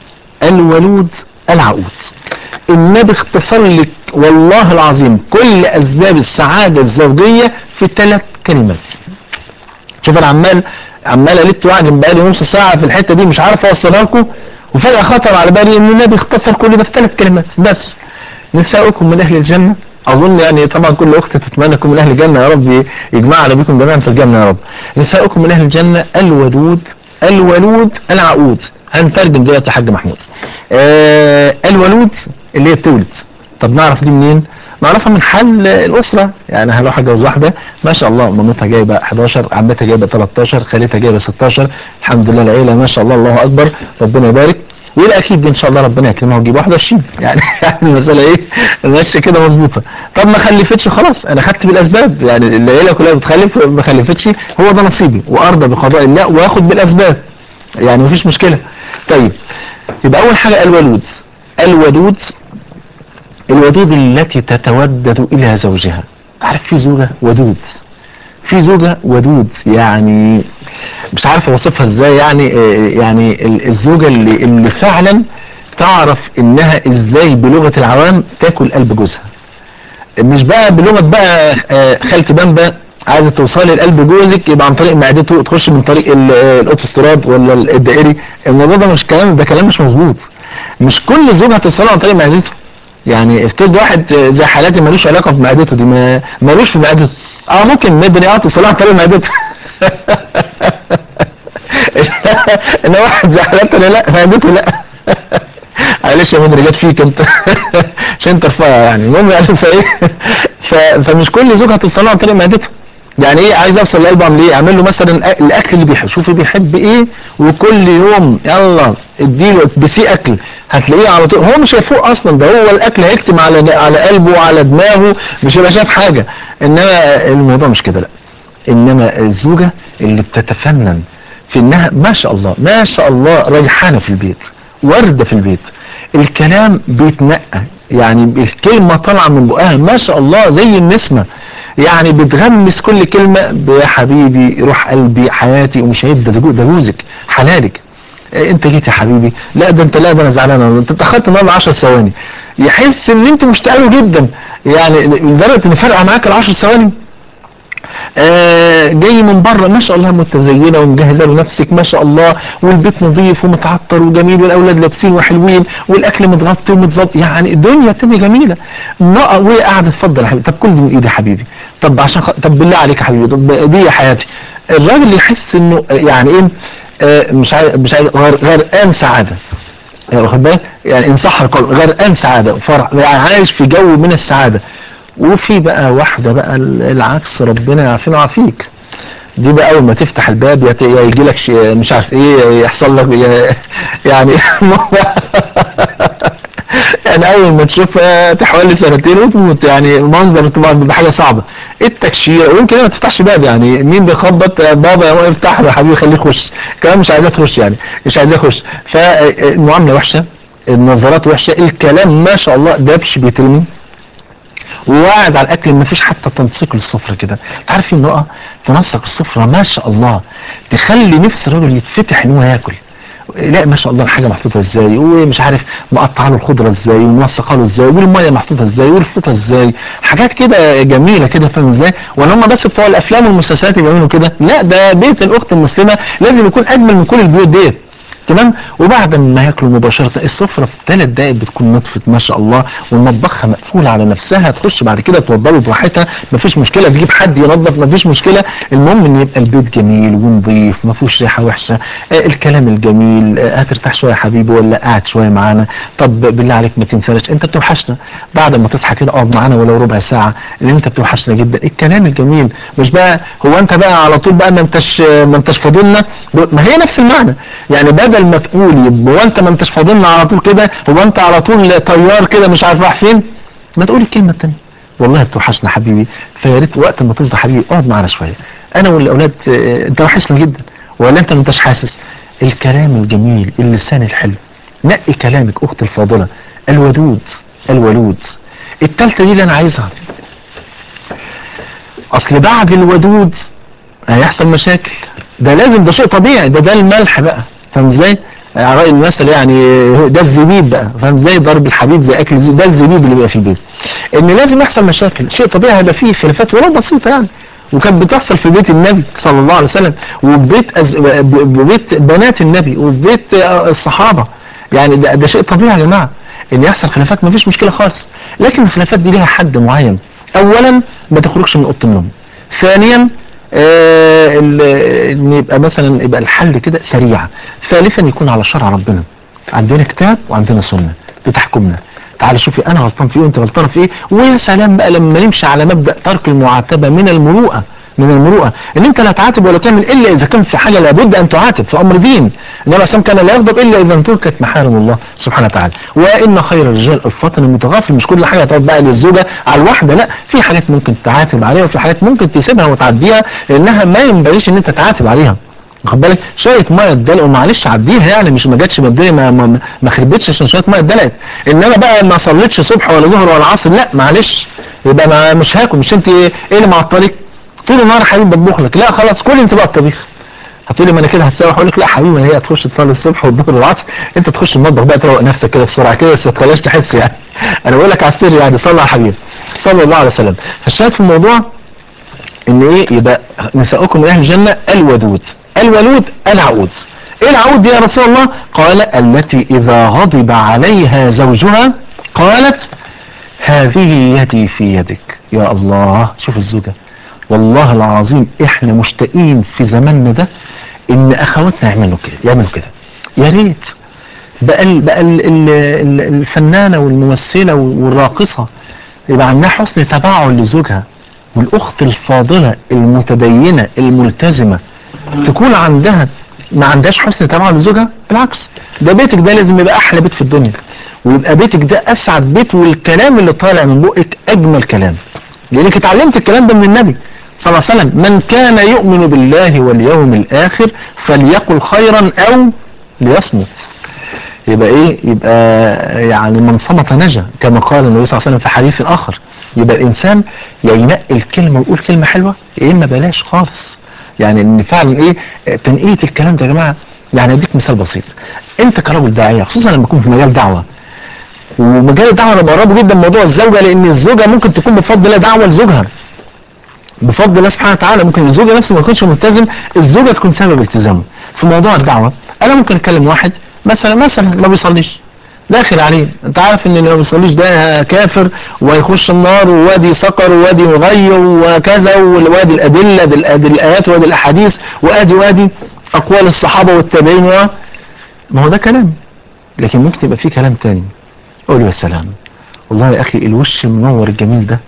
الولود العقود النبي اختصر لك والله العظيم كل اسباب السعادة الزوجية في ثلاث كلمات شوف انا عمال عمال الت وعد بقالي نص ساعة في الحتة دي مش عارف اوصلها لكم وفجأة خطر على بالي ان النبي اختصر كل ده في ثلاث كلمات بس نساؤكم من اهل الجنة اظن يعني طبعا كل اخت تتمنى تكون من اهل الجنة يا رب يجمعنا بكم جميعا في الجنة يا رب نساؤكم من اهل الجنة الودود الولود العقود هنترجم دلوقتي يا حاج محمود آه الولود اللي هي بتولد طب نعرف دي منين نعرفها من حل الاسره يعني هروح اتجوز واحده ما شاء الله مامتها جايبه 11 عمتها جايبه 13 خالتها جايبه 16 الحمد لله العيله ما شاء الله الله اكبر ربنا يبارك ويبقى اكيد دي ان شاء الله ربنا يكرمها وتجيب 21 يعني يعني المساله ايه ماشيه كده مظبوطه طب ما خلفتش خلاص انا خدت بالاسباب يعني العيله كلها بتخلف ما خلفتش هو ده نصيبي وارضى بقضاء الله واخد بالاسباب يعني مفيش مشكله طيب يبقى اول حاجه الولود الودود الودود التي تتودد الى زوجها عارف في زوجة ودود في زوجة ودود يعني مش عارف اوصفها ازاي يعني آه، يعني ال- الزوجة اللي, اللي فعلا تعرف انها ازاي بلغة العوام تاكل قلب جوزها مش بقى بلغة بقى آه، خالتي بامبا عايزة توصلي لقلب جوزك يبقى عن طريق معدته تخش من طريق ال- آه، الاوتوستراد ولا الدائري الموضوع ده مش كلام ده كلام مش مظبوط مش كل زوج هتوصله عن طريق معدته يعني افترض واحد زي حالاتي ملوش علاقه بمعدته دي ما ملوش في معدته اه ممكن مدني اه توصلها عن طريق معدته ان واحد زي حالاتي أنا لا معدته لا معلش يا مدني جت فيك انت عشان انت رفيع يعني المهم يعني فايه ف- فمش كل زوج هتوصلها عن طريق معدته يعني ايه عايز اوصل لقلبه اعمل ايه اعمل له مثلا أ- الاكل اللي بيحب شوفي بيحب ايه وكل يوم يلا اديله بسي اكل هتلاقيه على طول هو مش هيفوق اصلا ده هو الاكل هيكتم على على قلبه وعلى دماغه مش هيبقى شايف حاجه انما الموضوع مش كده لا انما الزوجه اللي بتتفنن في انها ما شاء الله ما شاء الله ريحانه في البيت ورده في البيت الكلام بيتنقى يعني الكلمه طالعه من بقها ما شاء الله زي النسمه يعني بتغمس كل كلمه يا حبيبي روح قلبي حياتي ومش عيب ده ده جو- ده جوزك حلالك إيه انت جيت يا حبيبي لا ده انت لا ده انا زعلان أوي. انت اتاخرت النهارده 10 ثواني يحس ان انت مشتاق له جدا يعني لدرجه ان فارقه معاك ال 10 ثواني آه جاي من بره ما شاء الله متزينه ومجهزه لنفسك ما شاء الله والبيت نظيف ومتعطر وجميل والاولاد لابسين وحلوين والاكل متغطي ومتظبط يعني الدنيا الدنيا جميله نقى وهي قاعده اتفضل يا حبيبي طب كل دي من ايدي يا حبيبي طب عشان خ... طب بالله عليك يا حبيبي طب دي يا حياتي الراجل يحس انه يعني ايه آه مش عايز مش عايز غر- غرقان سعاده يعني واخد بالك يعني ان صح القول غرقان سعاده وفرح يعني عايش في جو من السعاده وفي بقى واحدة بقى ال- العكس ربنا يعافينا ويعافيك دي بقى اول ما تفتح الباب يا ت- يا يجي لك شيء مش عارف ايه يحصل لك يا- يعني يعني اول ما تشوفها تحوالي سنتين وتموت يعني منظر طبعا بيبقى حاجه صعبه التكشير ويمكن ما تفتحش باب يعني مين بيخبط بابا يا افتح يا حبيبي خليه يخش كمان مش عايزاه تخش يعني مش عايزاه يخش فالمعامله وحشه النظرات وحشه الكلام ما شاء الله دبش بيترمي وقاعد على الاكل ما فيش حتى تنسيق للسفره كده انت عارف في امراه تنسق السفره ما شاء الله تخلي نفس الراجل يتفتح ان هو ياكل لا ما شاء الله الحاجه محطوطه ازاي ومش عارف مقطعه له الخضره ازاي ومنسقه له ازاي والميه محطوطه ازاي والفطه ازاي حاجات كده جميله كده فاهم ازاي ولا هم بس بتوع الافلام والمسلسلات اللي بيعملوا كده لا ده بيت الاخت المسلمه لازم يكون اجمل من كل البيوت ديت تمام وبعد ما ياكلوا مباشره السفره في ثلاث دقائق بتكون نطفت ما شاء الله والمطبخه مقفوله على نفسها تخش بعد كده توضبه براحتها مفيش مشكله تجيب حد ينظف مفيش مشكله المهم ان يبقى البيت جميل ونظيف ما فيهوش ريحه وحشه آه الكلام الجميل آه هترتاح شويه يا حبيبي ولا قاعد شويه معانا طب بالله عليك ما تنساش انت بتوحشنا بعد ما تصحى كده اقعد معانا ولو ربع ساعه لان انت بتوحشنا جدا الكلام الجميل مش بقى هو انت بقى على طول بقى ما انتش ما انتش فاضلنا ما هي نفس المعنى يعني بدل ما تقول يبقى هو انت ما انتش فاضلنا على طول كده هو انت على طول طيار كده مش عارف رايح فين ما تقول الكلمه الثانيه والله بتوحشنا حبيبي فيا ريت وقت ما تفضى حبيبي اقعد معانا شويه انا والاولاد اه، انت وحشنا جدا ولا انت ما انتش حاسس الكلام الجميل اللسان الحلو نقي كلامك اختي الفاضله الودود الولود التالتة دي اللي انا عايزها اصل بعد الودود هيحصل مشاكل ده لازم ده شيء طبيعي ده ده الملح بقى فاهم ازاي على رأي المثل يعني هو ده الزبيب بقى فاهم ازاي ضرب الحبيب زي اكل الزبيب ده الزبيب اللي بيبقى في البيت ان لازم يحصل مشاكل شيء طبيعي هيبقى فيه خلافات ولو بسيطه يعني وكانت بتحصل في بيت النبي صلى الله عليه وسلم وفي بيت أز... بيت بنات النبي وفي بيت آه، الصحابه يعني ده, ده شيء طبيعي يا جماعه ان يحصل خلافات مفيش مشكله خالص لكن الخلافات دي لها حد معين اولا ما تخرجش من اوضه النوم ثانيا آه، ال- ان يبقى مثلا يبقى الحل كده سريع ثالثا يكون على شرع ربنا عندنا كتاب وعندنا سنه بتحكمنا تعال شوفي انا غلطان في ايه وانت غلطانه في ايه ويا سلام بقى لما نمشي على مبدا ترك المعاتبه من المروءه من المروءه ان انت لا تعاتب ولا تعمل الا اذا كان في حاجه لابد ان تعاتب في امر دين انما سام كان لا يغضب الا اذا انتهكت محارم الله سبحانه وتعالى وان خير الرجال الفاطن المتغافل مش كل حاجه تقعد بقى للزوجه على الواحده لا في حاجات ممكن تعاتب عليها وفي حاجات ممكن تسيبها وتعديها لانها ما ينبغيش ان انت تعاتب عليها واخد بالك شويه ميه اتدلقوا معلش عديها يعني مش ما جاتش مبدئيا ما ما, ما خربتش عشان شويه ميه اتدلقت انما بقى ما صليتش صبح ولا ظهر ولا عصر لا معلش يبقى ما مش هاكل مش انت ايه اللي معطلك طول النهار يا حبيبي بطبخ لك لا خلاص كل انت بقى الطبيخ هتقولي ما انا كده هتسوح اقول لك لا حبيبي ما هي هتخش تصلي الصبح والظهر والعصر انت تخش المطبخ بقى تروق نفسك كده بسرعه كده بس ما تخليهاش تحس يعني انا بقول لك على السر يعني صلى على حبيبي صلى الله عليه وسلم فالشاهد في الموضوع ان ايه يبقى نساؤكم من اهل الجنه الودود الولود العود ايه العود دي يا رسول الله قال التي اذا غضب عليها زوجها قالت هذه يدي في يدك يا الله شوف الزوجه والله العظيم احنا مشتاقين في زماننا ده ان اخواتنا يعملوا كده يعملوا كده يا ريت بقى ال بقى ال ال ال الفنانه والممثله والراقصه يبقى عندها حسن تباعد لزوجها والاخت الفاضله المتدينه الملتزمه تكون عندها ما عندهاش حسن تباعد لزوجها بالعكس ده بيتك ده لازم يبقى احلى بيت في الدنيا ويبقى بيتك ده اسعد بيت والكلام اللي طالع من بقك اجمل كلام لانك اتعلمت الكلام ده من النبي صلى الله عليه وسلم من كان يؤمن بالله واليوم الاخر فليقل خيرا او ليصمت يبقى ايه يبقى يعني من صمت نجا كما قال النبي صلى الله عليه وسلم في حديث اخر يبقى الانسان يا ينقي الكلمه ويقول كلمه حلوه يا اما بلاش خالص يعني ان فعلا ايه تنقيه الكلام ده يا جماعه يعني اديك مثال بسيط انت كراجل داعيه خصوصا لما تكون في مجال دعوه ومجال الدعوه انا بقربه جدا موضوع الزوجه لان الزوجه ممكن تكون بفضل الله دعوه لزوجها بفضل الله سبحانه وتعالى ممكن الزوجه نفسه ما يكونش ملتزم الزوجه تكون سبب التزامه في موضوع الدعوه انا ممكن اتكلم واحد مثلا مثلا ما بيصليش داخل عليه انت عارف ان اللي ما بيصليش ده كافر وهيخش النار ووادي سقر ووادي مغي وكذا ووادي الادله دي الأد- الايات وادي الاحاديث وادي وادي اقوال الصحابه والتابعين و- ما هو ده كلام لكن ممكن يبقى فيه كلام تاني قول يا سلام والله يا اخي الوش المنور الجميل ده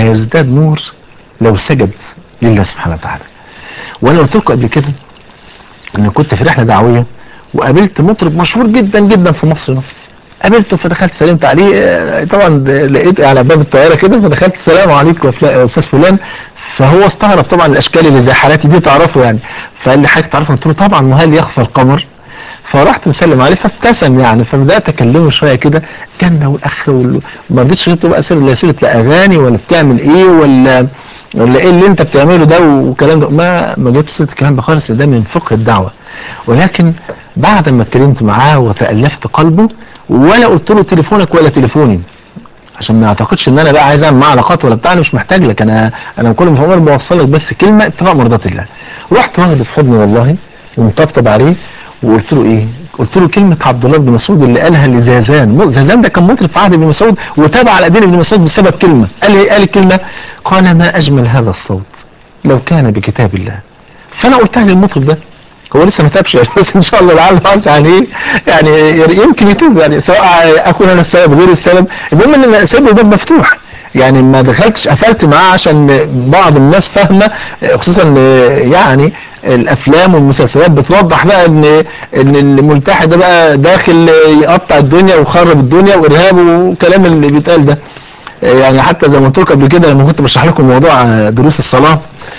هيزداد نور لو سجد لله سبحانه وتعالى وانا قلت لكم قبل كده ان كنت في رحله دعويه وقابلت مطرب مشهور جدا جدا في مصر هنا. قابلته فدخلت سلمت عليه آه، طبعا لقيت على باب الطياره كده فدخلت السلام عليكم يا فلا- يا استاذ فلان فهو استغرب طبعا الاشكال اللي زي حالاتي دي تعرفه يعني فقال لي حضرتك تعرفه قلت له طبعا وهل يخفى القمر فرحت مسلم عليه فابتسم يعني فبدات اكلمه شويه كده جنه والاخره وال- ما رضيتش غير بقى سيره لا سيره لا اغاني ولا بتعمل ايه ولا ولا ايه اللي انت بتعمله ده والكلام ده ما ما جبتش سيره الكلام ده خالص ده من فقه الدعوه ولكن بعد ما اتكلمت معاه وتالفت قلبه ولا قلت له تليفونك ولا تليفوني عشان ما يعتقدش ان انا بقى عايز اعمل معاه علاقات ولا بتاع انا مش محتاج لك انا انا كل ما بقول بوصل لك بس كلمه اتفاق مرضات الله رحت واخد في حضني والله ومطبطب عليه وقلت له ايه قلت له كلمه عبد الله بن مسعود اللي قالها لزازان مو- زازان ده كان مطرب في عهد ابن مسعود وتابع على دين ابن مسعود بسبب كلمه قال ايه قال الكلمه قال ما اجمل هذا الصوت لو كان بكتاب الله فانا قلتها للمطرب ده هو لسه ما تابش يعني بس ان شاء الله لعله عايز يعني ايه يعني يمكن يتوب يعني سواء اكون انا السبب غير السبب المهم ان انا سايب الباب مفتوح يعني ما دخلتش قفلت معاه عشان بعض الناس فاهمه خصوصا يعني الافلام والمسلسلات بتوضح بقى ان ان الملتحي ده بقى داخل يقطع الدنيا ويخرب الدنيا وارهاب والكلام اللي بيتقال ده يعني حتى زي ما قلت لكم قبل كده لما كنت بشرح لكم موضوع دروس الصلاه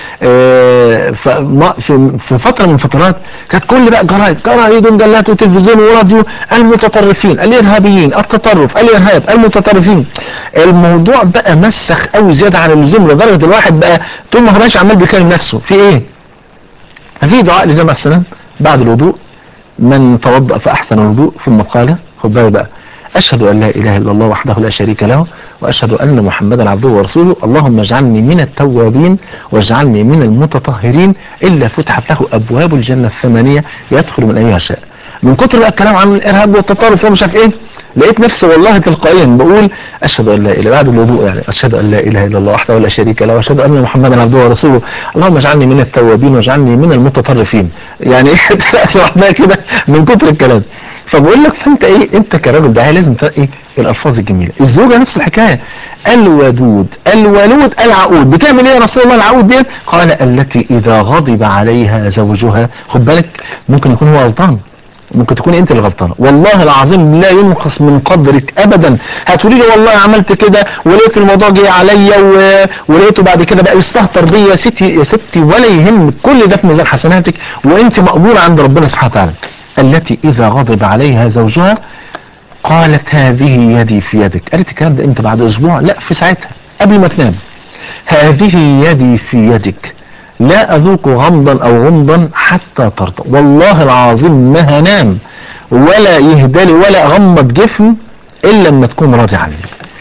آه، فما- في في فتره من الفترات كانت كل بقى جرايد جرايد ومجلات وتلفزيون وراديو المتطرفين الارهابيين التطرف الارهاب المتطرفين الموضوع بقى مسخ قوي زياده عن اللزوم لدرجه الواحد بقى طول ما هو ماشي عمال بيكلم نفسه في ايه؟ في دعاء لجمع السلام بعد الوضوء من توضأ فأحسن الوضوء ثم قال خد بالك بقى أشهد أن لا إله إلا الله وحده لا شريك له وأشهد أن محمدا عبده ورسوله اللهم اجعلني من التوابين واجعلني من المتطهرين إلا فتحت له أبواب الجنة الثمانية يدخل من أيها شاء من كتر بقى الكلام عن الإرهاب والتطرف ومش عارف إيه لقيت نفسي والله تلقائيا بقول أشهد أن لا إله بعد الوضوء يعني أشهد أن لا إله إلا الله وحده لا شريك له وأشهد أن محمدا عبده ورسوله اللهم اجعلني من التوابين واجعلني من المتطرفين يعني إيه لوحدها كده من كتر الكلام فبقول لك فانت ايه انت كراجل داعي لازم ت- ايه الالفاظ الجميله الزوجه نفس الحكايه الودود الولود العقود بتعمل ايه يا رسول الله العقود ديت قال التي اذا غضب عليها زوجها خد بالك ممكن يكون هو غلطان ممكن تكون انت اللي غلطانه والله العظيم لا ينقص من قدرك ابدا هتقولي لي والله عملت كده ولقيت الموضوع جه عليا و... ولقيته بعد كده بقى يستهتر بيا يا ستي يا ستي ولا يهمك كل ده في ميزان حسناتك وانت مقبوله عند ربنا سبحانه وتعالى التي اذا غضب عليها زوجها قالت هذه يدي في يدك قالت الكلام ده امتى بعد اسبوع لا في ساعتها قبل ما تنام هذه يدي في يدك لا اذوق غمضا او غمضا حتى ترضى والله العظيم ما هنام ولا يهدالي ولا اغمض جفن الا لما تكون راضي عني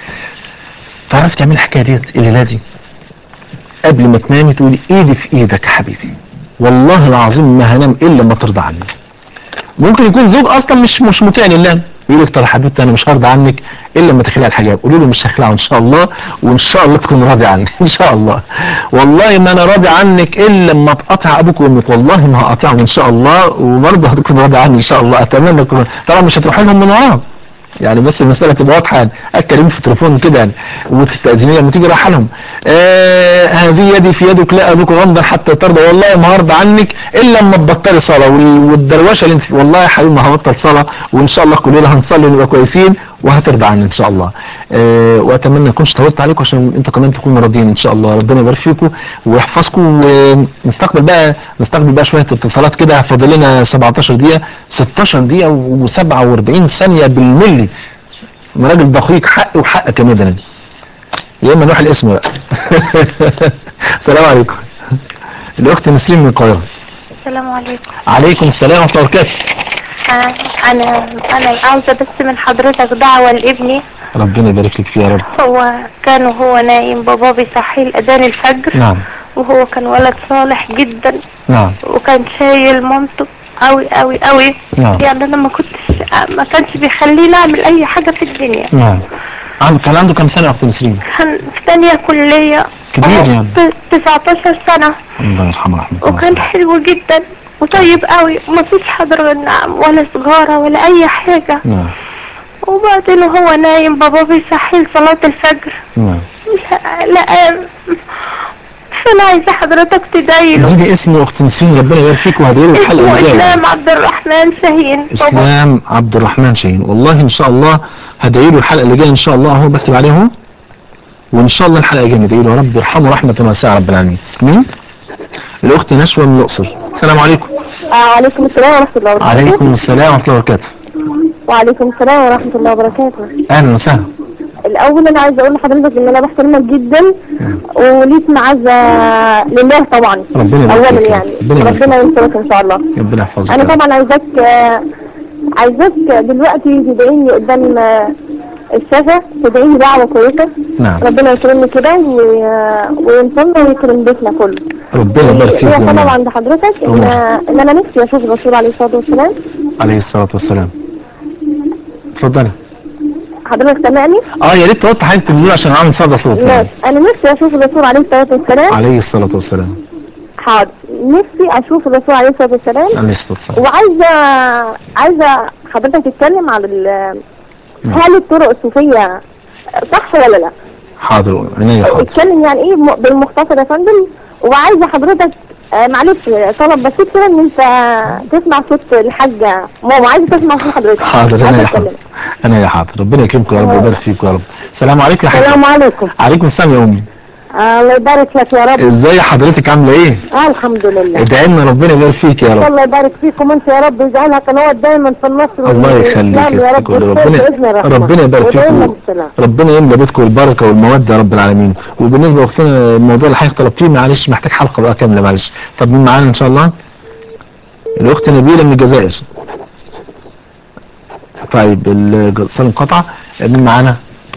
تعرف تعمل الحكايه ديت الليله دي قبل ما تنامي تقولي ايدي في ايدك يا حبيبي والله العظيم ما هنام الا لما ترضى عني ممكن يكون زوج اصلا مش مش مطيع لله يقول لك طب يا حبيبتي انا مش هرضى عنك الا لما تخلعي الحجاب قولوا له مش هخلعه ان شاء الله وان شاء الله تكون راضي عني ان شاء الله والله ما انا راضي عنك الا لما تقطع ابوك وامك والله ما هقطعهم ان شاء الله وبرضه هتكون راضي عني ان شاء الله اتمنى تكون طبعا مش هتروحي لهم من وراهم يعني بس المسألة تبقى واضحة يعني اتكلم في التليفون كده يعني وتستأذني لما تيجي رايحة لهم آه هذه يدي في يدك لا أبوك غمضا حتى ترضى والله ما هرضى عنك إلا لما تبطلي صلاة وال- والدروشة اللي انت فيه والله يا حبيبي ما هبطل صلاة وإن شاء الله كلنا هنصلي ونبقى كويسين وهترضى عني إن شاء الله آه وأتمنى ما أكونش طولت عليكم عشان أنتوا كمان تكونوا راضيين إن شاء الله ربنا يبارك فيكم ويحفظكم ونستقبل بقى نستقبل بقى شوية اتصالات كده فاضل لنا 17 دقيقة 16 دقيقة و47 ثانية بالملي أنا راجل دقيق حقي وحقك يا مدني يا اما نروح الاسم بقى السلام عليكم الاخت نسرين من القاهره السلام عليكم عليكم السلام ورحمه الله وبركاته آه، انا انا عاوزه بس من حضرتك دعوه لابني ربنا يبارك لك فيها يا رب هو كان وهو نايم بابا بيصحيه الاذان الفجر نعم وهو كان ولد صالح جدا نعم وكان شايل مامته قوي قوي قوي نعم. يعني انا ما كنتش ما كانش بيخليني اعمل اي حاجه في الدنيا نعم عم كان عنده كام سنه يا اخت نسرين كان في تانية كلية كبير يعني. ت- 19 سنة الله يرحمه رحمه الله وكان حلو جدا وطيب قوي ومفيش حضر والنعم ولا سجارة ولا أي حاجة نعم وبعدين هو نايم بابا بيصحيه لصلاة الفجر نعم لا لا فانا عايزة حضرتك تدعي له اديني اسم اخت نسرين ربنا يبارك فيك وهدعي له الحلقه اسمه الجايه اسلام عبد الرحمن شاهين بابا اسلام عبد الرحمن شاهين والله ان شاء الله هدعي له الحلقه اللي جايه ان شاء الله اهو بكتب عليه اهو وان شاء الله الحلقه الجايه ندعي له يا رب يرحمه رحمه واسعه رب العالمين مين الاخت نشوى من الاقصر السلام عليكم وعليكم السلام ورحمة الله وبركاته عليكم السلام ورحمه الله وبركاته وعليكم السلام ورحمة الله وبركاته اهلا وسهلا الأول أنا عايزة أقول لحضرتك إن أنا بحترمك جدا وليك معزة لله طبعا ربنا يبارك أولا فيك. يعني ربنا يبارك ربنا ينصرك إن شاء الله ربنا يحفظك أنا يا رب. طبعا عايزاك عايزاك دلوقتي تدعيني قدام الشاشة تدعيني دعوة كويسة نعم ربنا يكرمني كده و- وينصرنا ويكرم بيتنا كله ربنا يبارك فيك هي طلب جميعا. عند حضرتك ان الله. ان انا نفسي اشوف الرسول عليه الصلاه والسلام عليه الصلاه والسلام اتفضلي حضرتك سامعني؟ اه يا ريت توطي حاجه التلفزيون عشان اعمل صدى صوت يعني. ماشي انا نفسي اشوف الرسول عليه الصلاه والسلام عليه الصلاه والسلام حاضر نفسي اشوف الرسول عليه الصلاه والسلام عليه الصلاه والسلام وعايزه عايزه حضرتك تتكلم عن ال- هل الطرق الصوفيه صح ولا لا؟ حاضر عينيا حاضر اتكلم يعني ايه م- بالمختصر يا فندم وعايزه حضرتك آه، معلش طلب بسيط كده ان انت تسمع صوت الحاجه ماما عايزه تسمع صوت حضرتك حاضر انا عايزة يا حاضر أتكلم. انا يا حاضر ربنا يكرمكم يا رب ويبارك فيكم يا رب السلام عليكم يا السلام حاج عليكم عليكم السلام يا امي الله يبارك لك يا رب ازاي حضرتك عامله ايه آه الحمد لله ادعي لنا ربنا يبارك فيك يا رب الله يبارك فيكم انت يا رب يجعلها قنوات دايما في النصر الله والإسلام يخليك يا يا رب ست كل والخير بإذن ربنا الرحمن. ربنا يبارك ودايما فيكم بالسلام. ربنا يملى بيتكم البركه والموده يا رب العالمين وبالنسبه لاختنا الموضوع اللي حضرتك طلبتيه معلش محتاج حلقه بقى كامله معلش طب مين معانا ان شاء الله الاخت نبيله من الجزائر طيب الاتصال انقطع مين معانا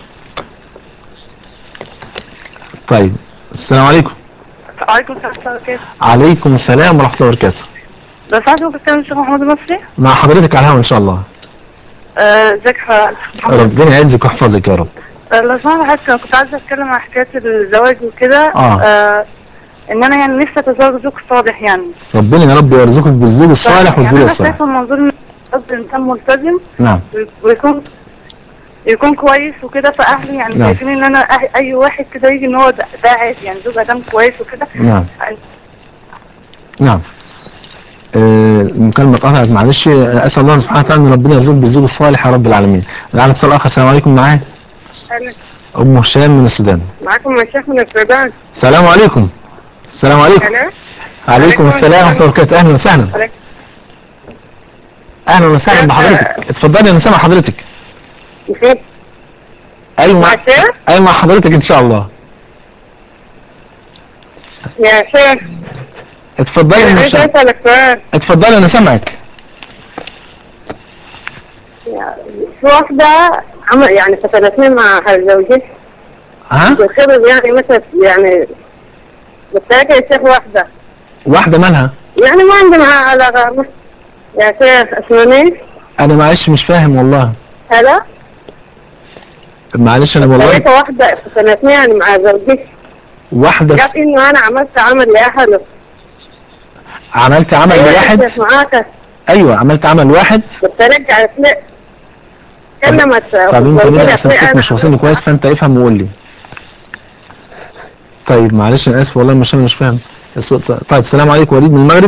طيب السلام عليكم عليكم السلام ورحمة الله وبركاته عليكم السلام ورحمه الله وبركاته لو سمحت ممكن تكلم الشيخ محمد المصري مع حضرتك على الهوا ان شاء الله آه، ازيك يا شيخ محمد ربنا يعزك ويحفظك يا رب آه، لو سمحت حضرتك أنا كنت عايزة اتكلم عن حكاية الزواج وكده آه. آه، ان انا يعني نفسي اتزوج زوج صالح يعني ربنا يا رب يرزقك بالزوج الصالح يعني والزوج انا الصالح شايفة منظور ان الزوج انسان ملتزم نعم ويكون يكون كويس وكده فاهلي يعني نعم. شايفين ان انا أه- اي واحد كده يجي ان هو ده ده عادي يعني زوج ادم كويس وكده نعم نعم آه، المكالمة اتقطعت معلش آه، اسال الله سبحانه وتعالى ان ربنا يرزقك بالزوج الصالح يا رب العالمين. معانا اتصال اخر السلام عليكم معاه ام هشام من السودان. معاكم الشيخ من السودان السلام عليكم. السلام عليكم. الو عليكم عليكم السلام ورحمه الله وبركاته اهلا وسهلا. عليكم. اهلا وسهلا بحضرتك اتفضلي انا سامع حضرتك. فين ايوه مع الشيخ؟ ايوه مع حضرتك ان شاء الله. يا شيخ اتفضلي يا انا أم عايزة هشام. اسالك سؤال اتفضلي انا سامعك. في واحدة عمل يعني فتنتين مع زوجها ها؟ وخبر يعني مثلا يعني بالتلاقي يا شيخ واحدة واحدة مالها؟ يعني ما عندي معها علاقة يا شيخ اسمعني انا معلش مش فاهم والله. هلا معلش انا والله لقيت واحدة فتنتني يعني مع زوجها واحدة قالت انه انا عملت عمل لاهله عملت عمل أيوة يا لواحد شيخ معاك ايوه عملت عمل واحد قلت لك قالت لي كلمت طب انت زوجي ليه قالت لي اساسك أنا مش واصلني كويس فانت افهم وقول لي طيب معلش انا اسف والله مش انا مش فاهم الصوت طيب السلام عليكم وليد من المغرب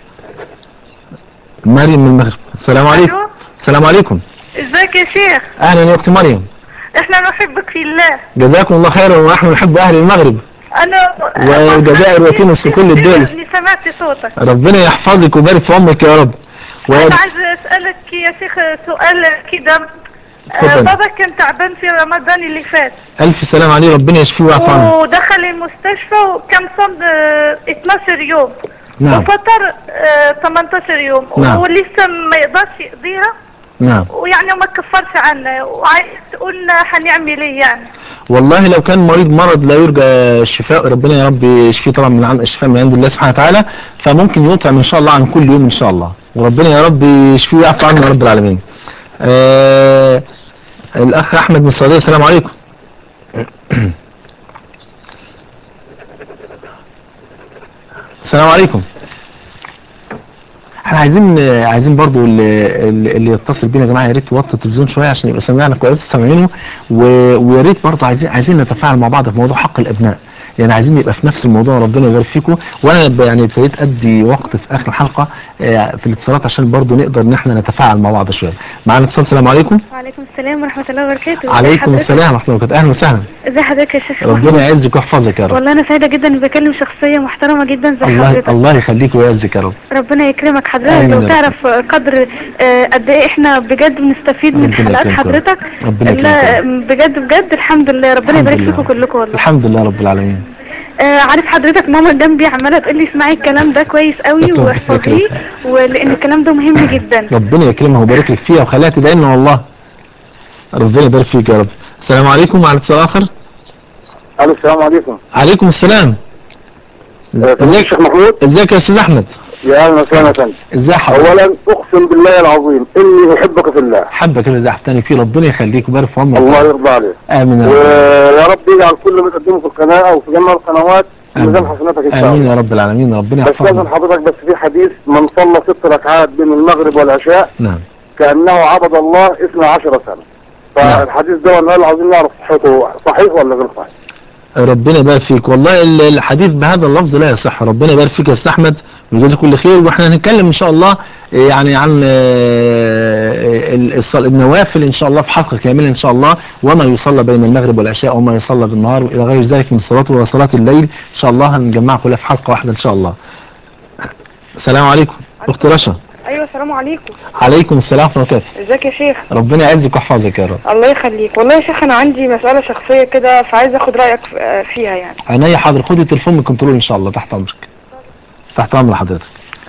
مريم من المغرب السلام عليكم ألو؟ السلام عليكم ازيك يا شيخ اهلا يا اخت مريم احنا نحبك في الله جزاكم الله خيرا ونحن نحب اهل المغرب انا والجزائر وتونس في كل الدول. اني سمعت صوتك ربنا يحفظك ويبارك في عمرك يا رب و... انا عايزه اسالك يا شيخ سؤال كده آه، اتفضل. بابا كان تعبان في رمضان اللي فات الف سلام عليه ربنا يشفيه ويعفو عنه ودخل المستشفى وكان صام آه، 12 يوم نعم وفطر آه، 18 يوم نعم. ولسه ما يقدرش يقضيها نعم ويعني ما كفرش عنا وعايز تقولنا هنعمل ايه يعني والله لو كان مريض مرض لا يرجى الشفاء ربنا يا رب يشفيه طبعا من عند الشفاء من عند الله سبحانه وتعالى فممكن يطعم ان شاء الله عن كل يوم ان شاء الله وربنا يا رب يشفيه ويعفو عنه يا رب العالمين. آه الاخ احمد من السعوديه السلام عليكم. السلام عليكم. احنا عايزين عايزين برضو اللي, اللي يتصل بينا يا جماعه يا ريت يوطي التلفزيون شويه عشان يبقى سامعنا كويس سامعينه و- ويا ريت برضو عايزين عايزين نتفاعل مع بعض في موضوع حق الابناء يعني عايزين نبقى في نفس الموضوع ربنا يبارك فيكم وانا ب- يعني ابتديت ادي وقت في اخر الحلقه آه، في الاتصالات عشان برضو نقدر ان احنا نتفاعل مع بعض شويه معانا اتصال السلام عليكم وعليكم السلام ورحمة الله وبركاته ازي عليكم حضرتك؟ السلام ورحمه الله وبركاته اهلا وسهلا ازي حضرتك يا شيخ ربنا يعزك ويحفظك يا رب والله انا سعيدة جدا اني بكلم شخصية محترمة جدا زي الله حضرتك الله يخليك ويعزك يا رب ربنا يكرمك حضرتك آمين يا لو رب. تعرف قدر آه، قد ايه احنا بجد بنستفيد من ربنا حلقات يكرمك. حضرتك ربنا يكرمك. لا بجد بجد الحمد لله ربنا الحمد يبارك لله. فيكم كلكم والله الحمد لله رب العالمين آه عارف حضرتك ماما جنبي عمالة تقول لي اسمعي الكلام ده كويس قوي ربنا واحفظيه يكرمك. ولان الكلام ده مهم جدا ربنا يكرمها ويبارك لك فيها وخليها تدعي لنا والله ربنا يبارك فيك يا رب السلام عليكم وعلى اتصال اخر الو السلام عليكم عليكم السلام ازيك ازيك الشيخ محمود ازيك يا استاذ احمد يا اهلا وسهلا يا فندم ازاي حضرتك اولا اقسم بالله العظيم اني احبك في الله حبك اللي زحفتني فيه ربنا يخليك ويبارك في عمرك الله يرضى عليك امين يا رب ويا رب يجعل كل ما تقدمه في القناه او في جميع القنوات في ميزان آمين. حسناتك ان شاء امين الله يا رب العالمين ربنا بس لازم يحفظك حضرتك بس في حديث من صلى ست ركعات بين المغرب والعشاء نعم كانه عبد الله 12 سنه فالحديث ده والله العظيم نعرف صحته صحيح ولا غير صحيح ربنا يبارك فيك والله ال- الحديث بهذا اللفظ لا يصح ربنا يبارك فيك يا استاذ احمد ويجازيك كل خير واحنا هنتكلم ان شاء الله إيه، يعني عن آه، ال- الصل- النوافل ان شاء الله في حلقه كامله ان شاء الله وما يصلى بين المغرب والعشاء وما يصلى بالنهار والى غير ذلك من الصلاه وصلاه الليل ان شاء الله هنجمعها كلها في حلقه واحده ان شاء الله السلام عليكم اخت رشا ايوه السلام عليكم عليكم السلام ورحمه الله وبركاته ازيك يا شيخ ربنا يعزك ويحفظك يا رب الله يخليك والله يا شيخ انا عندي مسألة شخصية كده فعايز اخد رأيك آه، فيها يعني عينيا حاضر خدي التليفون من كنترول ان شاء الله تحت امرك تحت امر حضرتك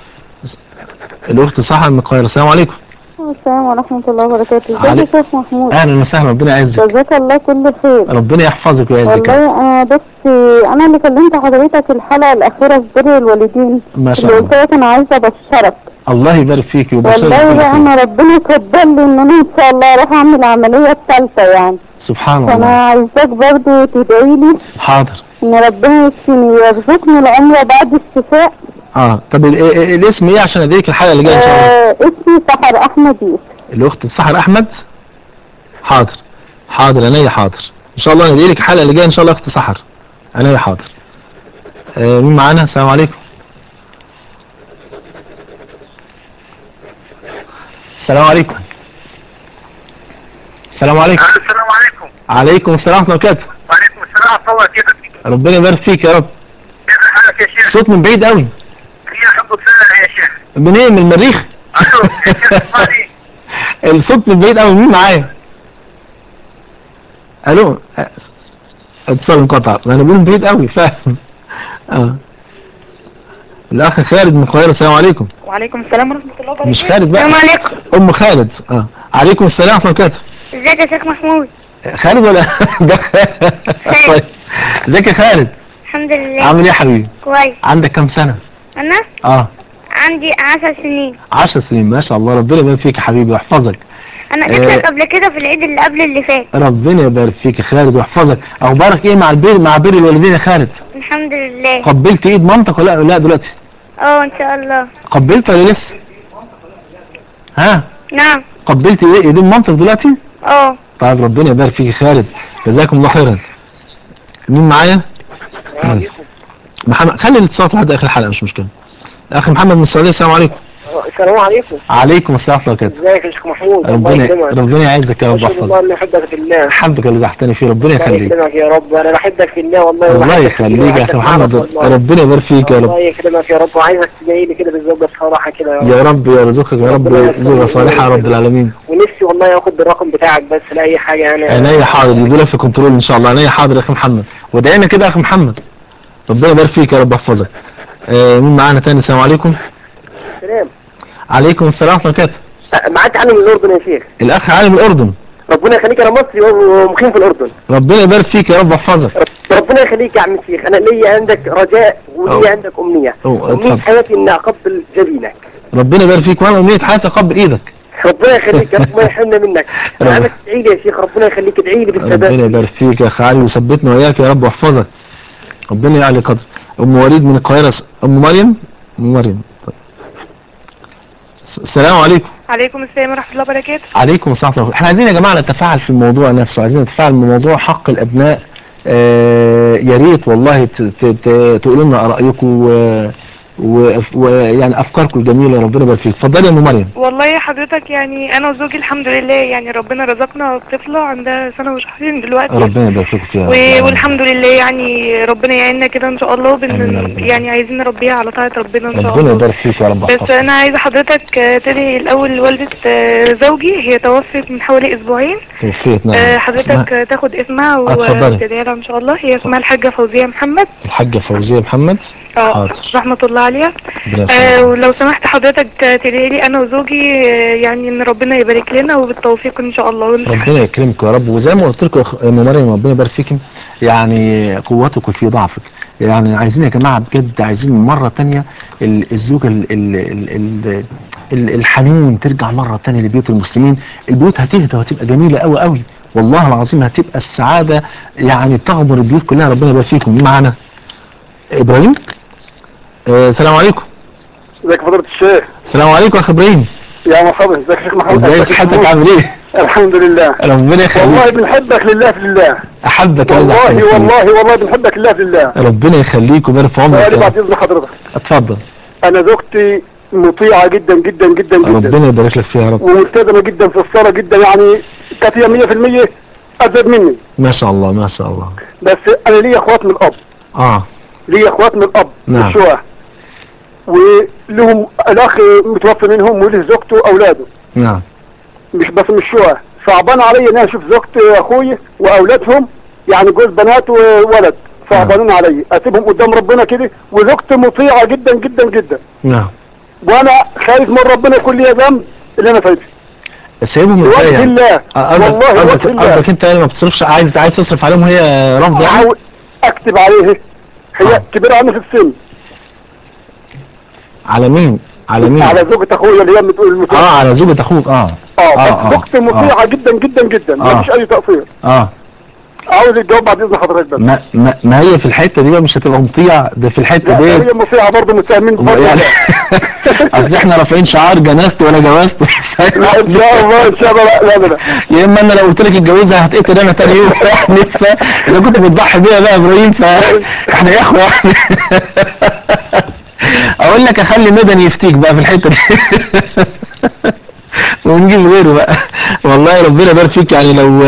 الاخت صح من القاهره السلام عليكم السلام ورحمة الله وبركاته ازيك علي- يا شيخ محمود اهلا وسهلا ربنا يعزك جزاك الله كل خير ربنا يحفظك ويعزك يا رب. والله انا بس انا اللي كلمت حضرتك الحلقة الاخيرة في بر الوالدين ما شاء اللي الله قلت لك انا عايزة ابشرك الله يبارك فيك ويبشرك والله بكل بقى خير. انا ربنا قدر لي ان انا ان شاء الله اروح اعمل العملية الثالثة يعني سبحان فانا الله عايزاك برضو تدعي لي حاضر ان ربنا يشفيني ويرزقني العمر بعد الشفاء اه طب ال- ال- ال- الاسم ايه عشان اديك الحلقه اللي جايه ان شاء الله آه اسمي سحر احمد يوسف الاخت السحر احمد حاضر حاضر عينيا حاضر ان شاء الله ندعي لك الحلقه اللي جايه ان شاء الله اخت سحر عينيا حاضر آه مين معانا السلام عليكم السلام عليكم السلام عليكم السلام عليكم عليكم السلام ورحمه الله وبركاته وعليكم السلام ورحمه الله كده ربنا يبارك فيك يا رب كيف حالك يا شيخ صوت من بعيد قوي هي الحمد لله يا شيخ من ايه من المريخ الو يا شيخ اسمعني الصوت من بعيد قوي مين معايا الو أه، اتصال انقطع انا بقول من بعيد قوي فاهم اه الاخ خالد من القاهره السلام عليكم وعليكم السلام ورحمة الله وبركاته مش خالد بقى السلام عليكم ام خالد اه عليكم السلام ورحمه الله وبركاته ازيك يا شيخ محمود خالد ولا ده طيب ازيك يا خالد الحمد لله عامل ايه يا حبيبي كويس عندك كام سنه انا اه عندي عشر سنين 10 سنين ما شاء الله ربنا يبارك فيك يا حبيبي ويحفظك انا جيت لك قبل كده في العيد اللي قبل اللي فات ربنا يبارك فيك يا خالد ويحفظك اخبارك ايه مع البر مع بر الوالدين يا خالد الحمد لله قبلت ايد مامتك ولا لا دلوقتي اه ان شاء الله قبلت ولا لسه ها نعم قبلت ايه ايدين مامتك دلوقتي اه طيب ربنا يبارك فيك يا خالد جزاكم الله خيرا مين معايا محمد خلي الاتصال لحد اخر الحلقه مش مشكله اخي محمد من السعوديه السلام عليكم السلام عليكم عليكم السلام ورحمه الله وبركاته ازيك يا شيخ محمود الله ربنا يكرمك ربنا يعزك يا رب اشهد الله ويحفظك اني احبك في الله حبك اللي زحتني فيه ربنا الله يخليك يكرمك يا رب انا بحبك في الله والله الله وبحبك في يخليك يا اخي وبحبك محمد والله. ربنا يبارك فيك يا الله رب يكرمك يا رب وعايزك تدعي لي كده بالزوجة الصالحة كده يا رب يا رب يرزقك يا رب ربنا يخليك. زوجة صالحة يا رب العالمين ونفسي والله اخد الرقم بتاعك بس لاي حاجة يعني عينيا حاضر يجي لك في كنترول ان شاء الله عينيا حاضر يا اخي محمد وادعينا كده يا اخي محمد ربنا يبارك فيك يا رب يحفظك آه مين معانا تاني السلام عليكم سلام عليكم السلام ورحمه الله وبركاته معاك علي من الاردن يا شيخ الاخ علي من الاردن ربنا يخليك انا مصري ومقيم في الاردن ربنا يبارك فيك يا رب يحفظك ربنا يخليك يا عم الشيخ انا ليا عندك رجاء وليا أوه. عندك امنية أوه، امنية اتفضل. حياتي اني اقبل جبينك ربنا يبارك فيك وانا امنيه حياتي اقبل ايدك ربنا يخليك يا رب ما يحرمنا منك انا رب- عايزك تدعي لي يا شيخ ربنا يخليك ادعي لي بالثبات ربنا يبارك فيك يا اخي علي ويثبتنا وياك يا رب ويحفظك ربنا يعلي قدر ام وليد من القاهره س- ام مريم ام مريم طيب. السلام عليكم عليكم السلام ورحمة الله وبركاته عليكم السلام ورحمة الله. احنا عايزين يا جماعة نتفاعل في الموضوع نفسه عايزين نتفاعل في موضوع حق الابناء آه يا ريت والله ت- ت- ت- تقولوا لنا ارائكم و- و- ويعني افكاركم الجميله ربنا يبارك فيك اتفضلي يا ام مريم والله يا حضرتك يعني انا وزوجي الحمد لله يعني ربنا رزقنا طفلة عندها سنة وشهرين دلوقتي ربنا يبارك فيك فيها و- والحمد لله يعني ربنا يعيننا كده ان شاء الله آمين يا بن رب. يعني عايزين نربيها على طاعة ربنا ان شاء ربنا الله يبارك فيك يا رب بس يحفظك. انا عايزة حضرتك آه، تدعي الاول والدة آه، زوجي هي توفت من حوالي اسبوعين توفيت نعم آه، اسمها حضرتك آه، تاخد اسمها اتفضلي. وتدعي لها ان شاء الله هي اسمها الحاجة فوزية محمد الحاجه فوزيه محمد اه حاضر رحمة الله عليها ربنا آه يسلمك. ولو سمحت حضرتك تدعي لي انا وزوجي آه، يعني ان ربنا يبارك لنا وبالتوفيق ان شاء الله ربنا يكرمك يا رب وزي ما قلت لكم يا أخ- ام مريم ربنا يبارك فيكم يعني قوتك في ضعفك يعني عايزين يا جماعه بجد عايزين مره تانية ال- الزوج ال ال ال ال ال الحنون ترجع مره تانية لبيوت المسلمين البيوت هتهدى وهتبقى جميله قوي قوي والله العظيم هتبقى السعاده يعني تغمر البيوت كلها ربنا يبارك فيكم مين معانا ابراهيم آه، السلام عليكم ازيك يا فضيلة الشيخ السلام عليكم يا اخ ابراهيم يا مرحبا ازيك يا شيخ محمد ازاي ازيك يا صحتك شيخ عامل ايه الحمد لله ربنا يخليك والله بنحبك لله في الله احبك يا رب والله يخليك. والله والله بنحبك لله في الله ربنا يخليك ويبارك في عمرك سؤالي يا بعد رب. اذن حضرتك اتفضل انا زوجتي مطيعة جدا جدا جدا جدا ربنا يبارك لك فيها يا رب وملتزمة جدا في الصلاة جدا يعني كانت هي 100% ازيد مني ما شاء الله ما شاء الله بس انا ليا اخوات من الاب اه ليا اخوات من الاب نعم. الشقق ولهم الاخ متوفى منهم وله زوجته واولاده نعم مش بس مش شقق صعبان عليا ان انا اشوف زوجتي اخوي واولادهم يعني جوز بنات وولد صعبانين عليا اسيبهم قدام ربنا كده وزوجتي مطيعة جدا جدا جدا نعم وانا خايف من ربنا يكون لي ذنب اللي انا فايته سايبهم ازاي لوجه يعني؟ الله آه، قصدك والله قصدك لوجه الله قصدك انت يعني ما بتصرفش عايز عايز تصرف عليهم وهي رافضه يعني أحاول اكتب عليه هي آه. كبيرة عني في السن على مين على مين على زوجة اخويا اللي هي بتقول اه على زوجة اخوك اه اه آه، بس زوجتي مطيعة جدا جدا جدا آه. مفيش اي تقصير اه عاوز الجواب بعد اذن حضرتك بس ما ما, ما هي في الحته دي بقى مش هتبقى مطيع ده في الحته لا دي هي مطيعة برضه متأمين بفضل يعني الله. اصل احنا رافعين شعار جنازته ولا جوازته لا ان شاء الله ان شاء الله لا لا لا يا اما انا لو قلت لك اتجوزها هتقتل انا تاني يوم يعني فاذا كنت بتضحي بيها بقى يا ابراهيم فاحنا يا اخوه يعني اقول لك اخلي مدني يفتيك بقى في الحته دي ونجيب غيره بقى والله ربنا يبارك فيك يعني لو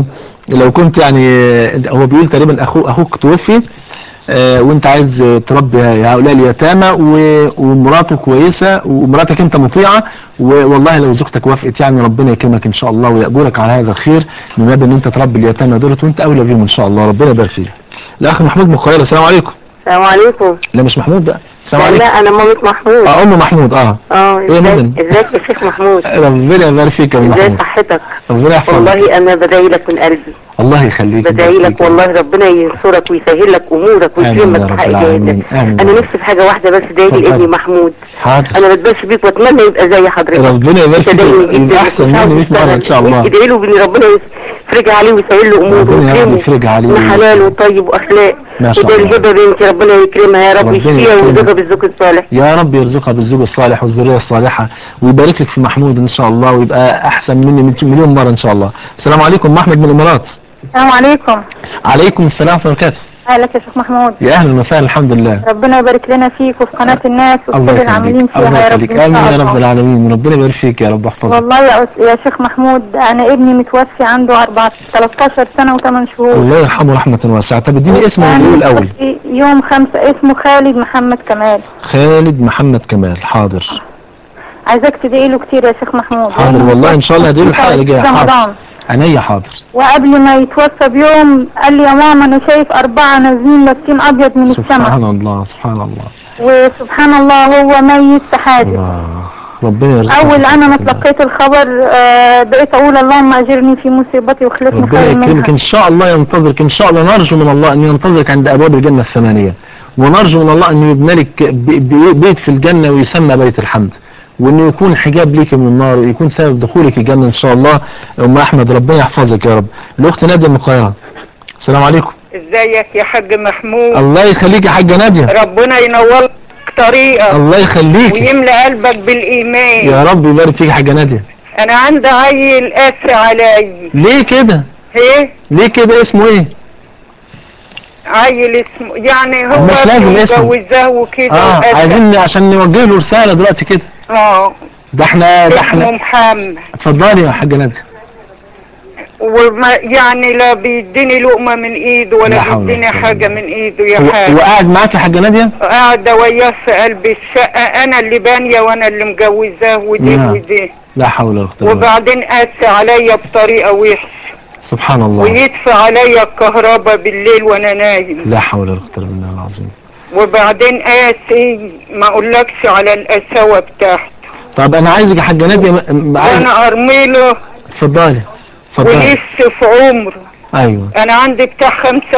لو كنت يعني هو بيقول تقريبا اخوك اخوك توفي آه، وانت عايز تربي هؤلاء اليتامى و- ومراته كويسة ومراتك انت مطيعة والله لو زوجتك وافقت يعني ربنا يكرمك ان شاء الله ويأجرك على هذا الخير من باب ان انت تربي اليتامى دولت وانت اولى بيهم ان شاء الله ربنا يبارك فيك الاخ محمود من القاهرة السلام عليكم السلام عليكم لا مش محمود بقى السلام لا عليكم انا مامة محمود اه ام محمود اه اه إيه مدن؟ ازيك ازيك يا شيخ محمود ربنا يبارك فيك يا ام ازاي محمود صحتك ربنا يحفظك والله انا بدعي لك من قلبي الله يخليك بدعي ويبارك لك فيك. والله ربنا ينصرك ويسهل لك امورك آمين ويكرمك يا في رب حق العالمين. جهازك آمين انا يا رب. نفسي في حاجه واحده بس ادعي لي اتفضل. لابني محمود حاضر انا بتبش بيك واتمنى يبقى زي حضرتك ربنا يبارك فيك صدقني يبقى جدا احسن مني 100 مرة ان شاء الله ادعي له بان ربنا يفرج عليه ويسهل له اموره ربنا يا رب ويكرمه يفرج عليه من حلال وطيب واخلاق ما شاء وده الله. الهبه بنتي ربنا يكرمها يا رب ربنا يشفيها يكرمها. ويرزقها بالزوج الصالح يا رب يرزقها بالزوج الصالح والذريه الصالحه ويبارك لك في محمود ان شاء الله ويبقى احسن مني مليون- مليون مره ان شاء الله السلام عليكم أم احمد من الامارات السلام عليكم عليكم السلام ورحمه الله وبركاته اهلا يا شيخ محمود يا اهلا وسهلا الحمد لله ربنا يبارك لنا فيك وفي قناة الناس الله وكل يخليك العاملين الله فيها يا رب يخليك إن امين شاء يا رب الله. العالمين ربنا يبارك فيك يا رب يحفظك والله يا, أس- يا شيخ محمود انا ابني متوفي عنده 4 13 سنة و8 شهور الله يرحمه رحمه واسعه طب اديني اسمه كان ونقول الاول متوفي يوم خمسة اسمه خالد محمد كمال خالد محمد كمال حاضر عايزاك تدعي له كتير يا شيخ محمود حاضر لأنه والله ان شاء الله هديله الحلقه اللي جايه في حاضر رمضان عينيا حاضر وقبل ما يتوفى بيوم قال لي يا ماما انا شايف اربعة نازلين لابسين ابيض من السماء سبحان الله سبحان الله وسبحان الله هو ميت في حادث الله ربنا يرزقك اول انا ما بالصحة. تلقيت الخبر آه، بقيت اقول اللهم اجرني في مصيبتي واخلفني ربنا خير يكرمك منها ان شاء الله ينتظرك ان شاء الله نرجو من الله ان ينتظرك عند ابواب الجنه الثمانيه ونرجو من الله انه يبنى لك ب- ب- بيت في الجنه ويسمى بيت الحمد وانه يكون حجاب ليك من النار ويكون سبب دخولك الجنه ان شاء الله ام احمد ربنا يحفظك يا رب الاخت ناديه من القاهره السلام عليكم ازيك يا حاج محمود الله يخليك يا حاجه ناديه ربنا ينور بطريقة الله يخليك ويملى قلبك بالإيمان يا رب يبارك فيك يا حاجه ناديه أنا عندي عيل قاسي علي ليه كده إيه ليه كده اسمه ايه عيل اسمه يعني هو مش لازم اسمه. متجوزاه وكده اه وقاسي. عايزين عشان نوجه له رساله دلوقتي كده اه ده احنا ده اسمه احنا محمد اتفضلي يا حاجه ناديه وما يعني لا بيديني لقمة من ايده لا ولا حول ولا بيديني قوة حاجة من ايده و- يا حاج وقاعد معاك يا حاجه ناديه قاعدة وياه في قلب الشقة انا اللي بانية وانا اللي مجوزاه ودي نعم. ودي لا حول ولا قوه إلا بالله. وبعدين قاسي عليا بطريقة وحشة سبحان الله ويدفع عليا الكهرباء بالليل وانا نايم لا حول ولا قوه الا بالله العظيم وبعدين قاسي ما اقولكش على القساوة بتاعته طب انا عايزك يا حاجه ناديه م- م- عايز وانا ارميله اتفضلي اتفضلي ونفسي في عمره ايوه انا عندي بتاع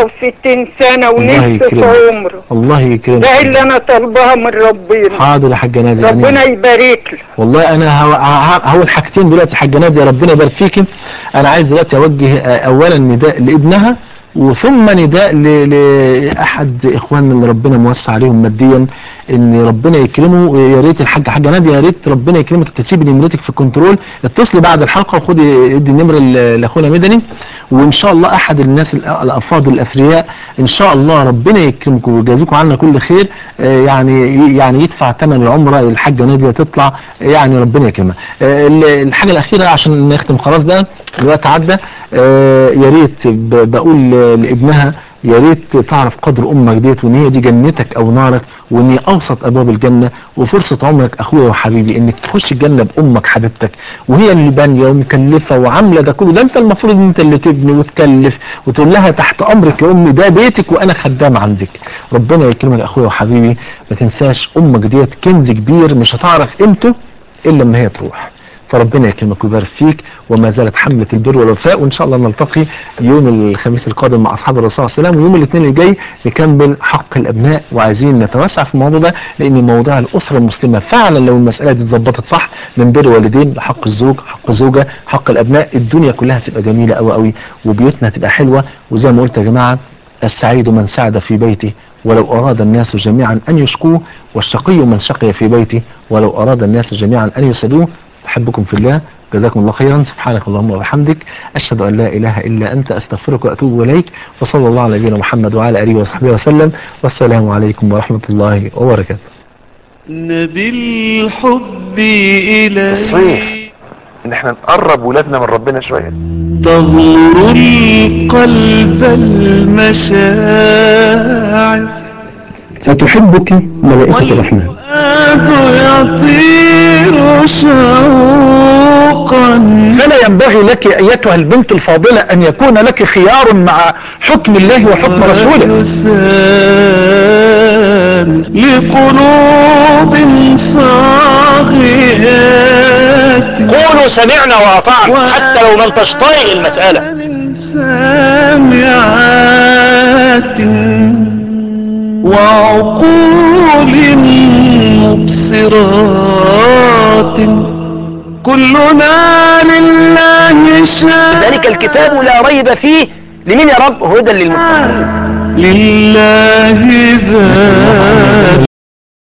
65 سنة الله ونفسي في يكرمك. عمره الله يكرمك ده اللي انا طالباها من ربنا حاضر يا حاجه ناديه يعني ربنا يبارك له والله انا هو- ه- هقول حاجتين دلوقتي يا حاجه ناديه ربنا يبارك فيكي انا عايز دلوقتي اوجه آه، اولا نداء لابنها وثم نداء ل- لاحد اخواننا اللي ربنا موسع عليهم ماديا ان ربنا يكرمه يا ريت الحاجه حاجه ناديه يا ريت ربنا يكرمك تسيبي نمرتك في الكنترول اتصلي بعد الحلقه وخدي ادي النمره ل- لاخونا مدني وان شاء الله احد الناس الأ- الافاضل الاثرياء ان شاء الله ربنا يكرمكم ويجازيكم عنا كل خير آه، يعني يعني يدفع ثمن العمره الحاجه ناديه تطلع يعني ربنا يكرمها آه، ال- الحاجه الاخيره عشان نختم خلاص بقى الوقت عدى آه، يا ريت ب- بقول ل- لابنها يا ريت تعرف قدر امك ديت وان هي دي جنتك او نارك وان هي اوسط ابواب الجنه وفرصه عمرك اخويا وحبيبي انك تخش الجنه بامك حبيبتك وهي اللي بانيه ومكلفه وعامله ده كله ده انت المفروض ان انت اللي تبني وتكلف وتقول لها تحت امرك يا امي ده بيتك وانا خدام عندك ربنا يكرمك يا اخويا وحبيبي ما تنساش امك ديت كنز كبير مش هتعرف قيمته الا لما هي تروح فربنا يكرمك ويبارك فيك وما زالت حملة البر والوفاء وإن شاء الله نلتقي يوم الخميس القادم مع أصحاب الرسول صلى الله عليه وسلم ويوم الاثنين اللي جاي نكمل حق الأبناء وعايزين نتوسع في الموضوع ده لأن موضوع الأسرة المسلمة فعلا لو المسألة دي اتظبطت صح من بر والدين لحق الزوج حق الزوجة حق الأبناء الدنيا كلها هتبقى جميلة أوي أوي وبيوتنا هتبقى حلوة وزي ما قلت يا جماعة السعيد من سعد في بيته ولو أراد الناس جميعا أن يشكوه والشقي من شقي في بيته ولو أراد الناس جميعا أن يسعدوه أحبكم في الله جزاكم الله خيرا سبحانك اللهم وبحمدك أشهد أن لا إله إلا أنت أستغفرك وأتوب إليك وصلى الله على نبينا محمد وعلى آله وصحبه وسلم والسلام عليكم ورحمة الله وبركاته بالحب إليه الصيف. إن احنا نقرب ولادنا من ربنا شوية تغمر القلب المشاعر ستحبك ملائكة الرحمن والفؤاد يطير شوقا فلا ينبغي لك أيتها البنت الفاضلة أن يكون لك خيار مع حكم الله وحكم رسوله يسان لقلوب صاغيات قولوا سمعنا وأطعنا حتى لو لم تشتري المسألة سامعات وعقول مبصرات كلنا لله شاء ذلك الكتاب لا ريب فيه لمن يا رب هدى للمتقين لله ذات